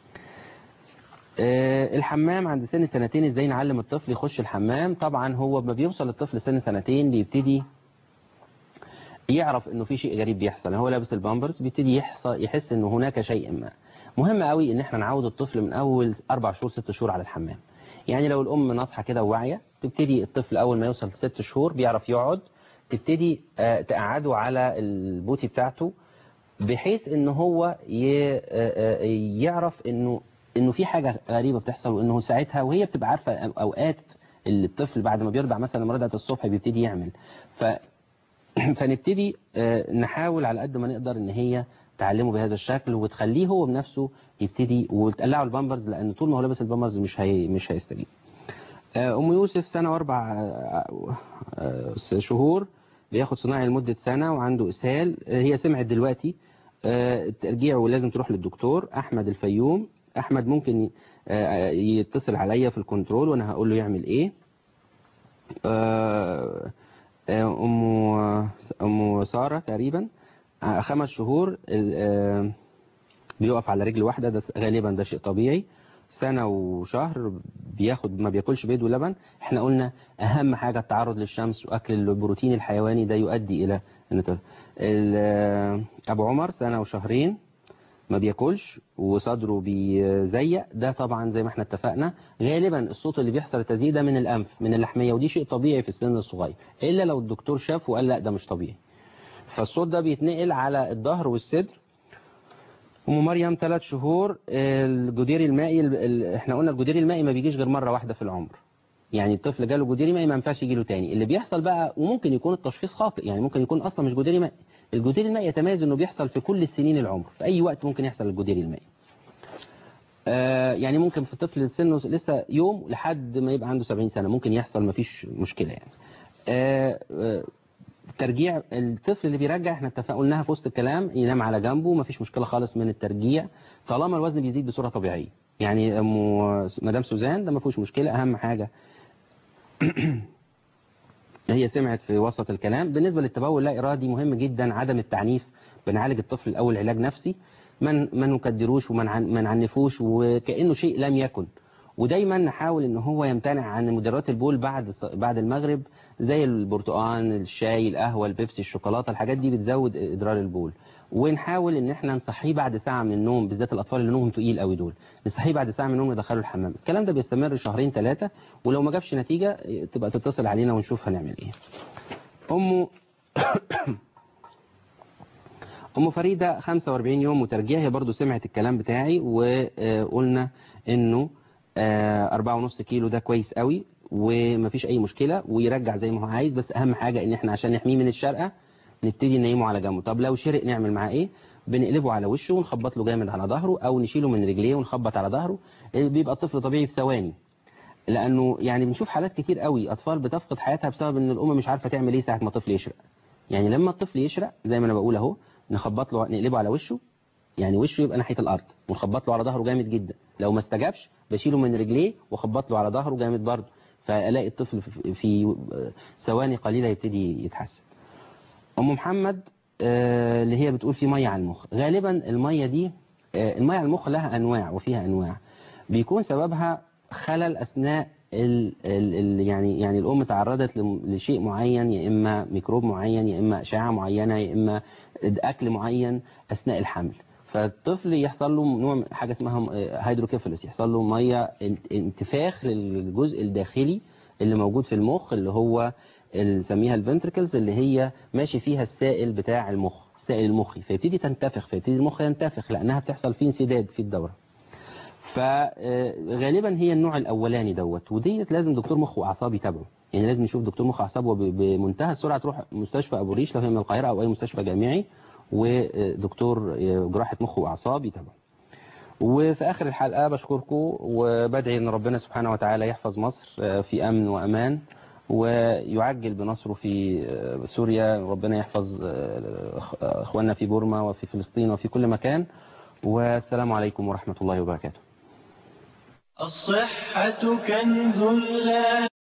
آه، الحمام عند سن سنتين ازاي نعلم الطفل يخش الحمام طبعا هو ما بيوصل الطفل سن سنتين بيبتدي يعرف انه في شيء غريب بيحصل هو لابس البامبرز بيبتدي يحصل يحس انه هناك شيء ما مهم قوي ان احنا نعود الطفل من اول اربع شهور ست شهور على الحمام يعني لو الام ناصحه كده وواعيه تبتدي الطفل اول ما يوصل ست شهور بيعرف يقعد تبتدي آه، تقعده على البوتي بتاعته بحيث ان هو ي- آه، آه، يعرف انه انه في حاجه غريبه بتحصل وانه ساعتها وهي بتبقى عارفه اوقات اللي الطفل بعد ما بيرضع مثلا لما رضعت الصبح بيبتدي يعمل ف فنبتدي آه، نحاول على قد ما نقدر ان هي تعلمه بهذا الشكل وتخليه هو بنفسه يبتدي وتقلعه البامبرز لان طول ما هو لابس البامبرز مش هي مش هيستجيب آه، ام يوسف سنه واربع آه، آه، شهور بياخد صناعي لمده سنه وعنده اسهال آه، هي سمعت دلوقتي آه، الترجيع ولازم تروح للدكتور احمد الفيوم احمد ممكن آه، يتصل عليا في الكنترول وانا هقول له يعمل ايه آه، آه، ام ام ساره تقريبا آه، خمس شهور ال- آه، بيقف على رجل واحده ده غالبا ده شيء طبيعي سنه وشهر بياخد ما بياكلش بيض ولبن احنا قلنا اهم حاجه التعرض للشمس واكل البروتين الحيواني ده يؤدي الى ان ت- ال- آه، ابو عمر سنه وشهرين ما بياكلش وصدره بيزيق ده طبعا زي ما احنا اتفقنا غالبا الصوت اللي بيحصل التزييق ده من الانف من اللحميه ودي شيء طبيعي في السن الصغير الا لو الدكتور شاف وقال لا ده مش طبيعي فالصوت ده بيتنقل على الظهر والصدر ام مريم ثلاث شهور الجدير المائي ال- ال- احنا قلنا الجدير المائي ما بيجيش غير مره واحده في العمر يعني الطفل جاله جديري مائي ما ينفعش يجي له تاني اللي بيحصل بقى وممكن يكون التشخيص خاطئ يعني ممكن يكون اصلا مش جديري مائي الجديري المائي يتميز انه بيحصل في كل السنين العمر في اي وقت ممكن يحصل الجديري المائي آه يعني ممكن في طفل سنه لسه يوم لحد ما يبقى عنده 70 سنه ممكن يحصل ما فيش مشكله يعني آه آه ترجيع الطفل اللي بيرجع احنا اتفقنا قلناها في وسط الكلام ينام على جنبه ما فيش مشكله خالص من الترجيع طالما الوزن بيزيد بصوره طبيعيه يعني أم مدام سوزان ده ما فيهوش مشكله اهم حاجه هي سمعت في وسط الكلام بالنسبه للتبول لا ارادي مهم جدا عدم التعنيف بنعالج الطفل الاول علاج نفسي ما ما نكدروش وما نعن- ما نعنفوش وكانه شيء لم يكن ودايما نحاول ان هو يمتنع عن مدرات البول بعد الص- بعد المغرب زي البرتقال الشاي القهوه البيبسي الشوكولاته الحاجات دي بتزود ادرار البول ونحاول ان احنا نصحيه بعد ساعه من النوم بالذات الاطفال اللي نومهم تقيل قوي دول نصحيه بعد ساعه من النوم ندخله الحمام الكلام ده بيستمر شهرين ثلاثه ولو ما جابش نتيجه تبقى تتصل علينا ونشوف هنعمل ايه امه ام فريده 45 يوم وترجيع هي برضو سمعت الكلام بتاعي وقلنا انه آه، أربعة ونص كيلو ده كويس قوي ومفيش اي مشكله ويرجع زي ما هو عايز بس اهم حاجه ان احنا عشان نحميه من الشرقه نبتدي ننيمه على جنبه طب لو شرق نعمل معاه ايه بنقلبه على وشه ونخبط له جامد على ظهره او نشيله من رجليه ونخبط على ظهره بيبقى الطفل طبيعي في ثواني لانه يعني بنشوف حالات كتير قوي اطفال بتفقد حياتها بسبب ان الام مش عارفه تعمل ايه ساعه ما الطفل يشرق يعني لما الطفل يشرق زي ما انا بقول اهو نخبط له نقلبه على وشه يعني وشه يبقى ناحيه الارض ونخبط له على ظهره جامد جدا لو ما استجابش بشيله من رجليه واخبط له على ظهره جامد برضه فالاقي الطفل في- في ثواني قليله يبتدي يتحسن ام محمد آه، اللي هي بتقول في ميه على المخ غالبا الميه دي آه، الميه على المخ لها انواع وفيها انواع بيكون سببها خلل اثناء ال ال ال يعني يعني الام تعرضت لم- لشيء معين يا اما ميكروب معين يا اما اشعه معينه يا اما اكل معين اثناء الحمل فالطفل يحصل له نوع من- حاجه اسمها هيدروكيفالس يحصل له ميه ان- انتفاخ للجزء الداخلي اللي موجود في المخ اللي هو اللي نسميها الفنتركلز اللي هي ماشي فيها السائل بتاع المخ السائل المخي فيبتدي تنتفخ فيبتدي المخ ينتفخ لانها بتحصل فيه انسداد في الدوره فغالبا هي النوع الاولاني دوت وديت لازم دكتور مخ واعصاب يتابعه يعني لازم يشوف دكتور مخ واعصاب وب- بمنتهى السرعه تروح مستشفى ابو ريش لو هي من القاهره او اي مستشفى جامعي ودكتور جراحه مخ واعصاب يتابعه وفي اخر الحلقه بشكركم وبدعي ان ربنا سبحانه وتعالى يحفظ مصر في امن وامان ويعجل بنصره في سوريا ربنا يحفظ اخواننا في بورما وفي فلسطين وفي كل مكان والسلام عليكم ورحمه الله وبركاته الصحة كنز لا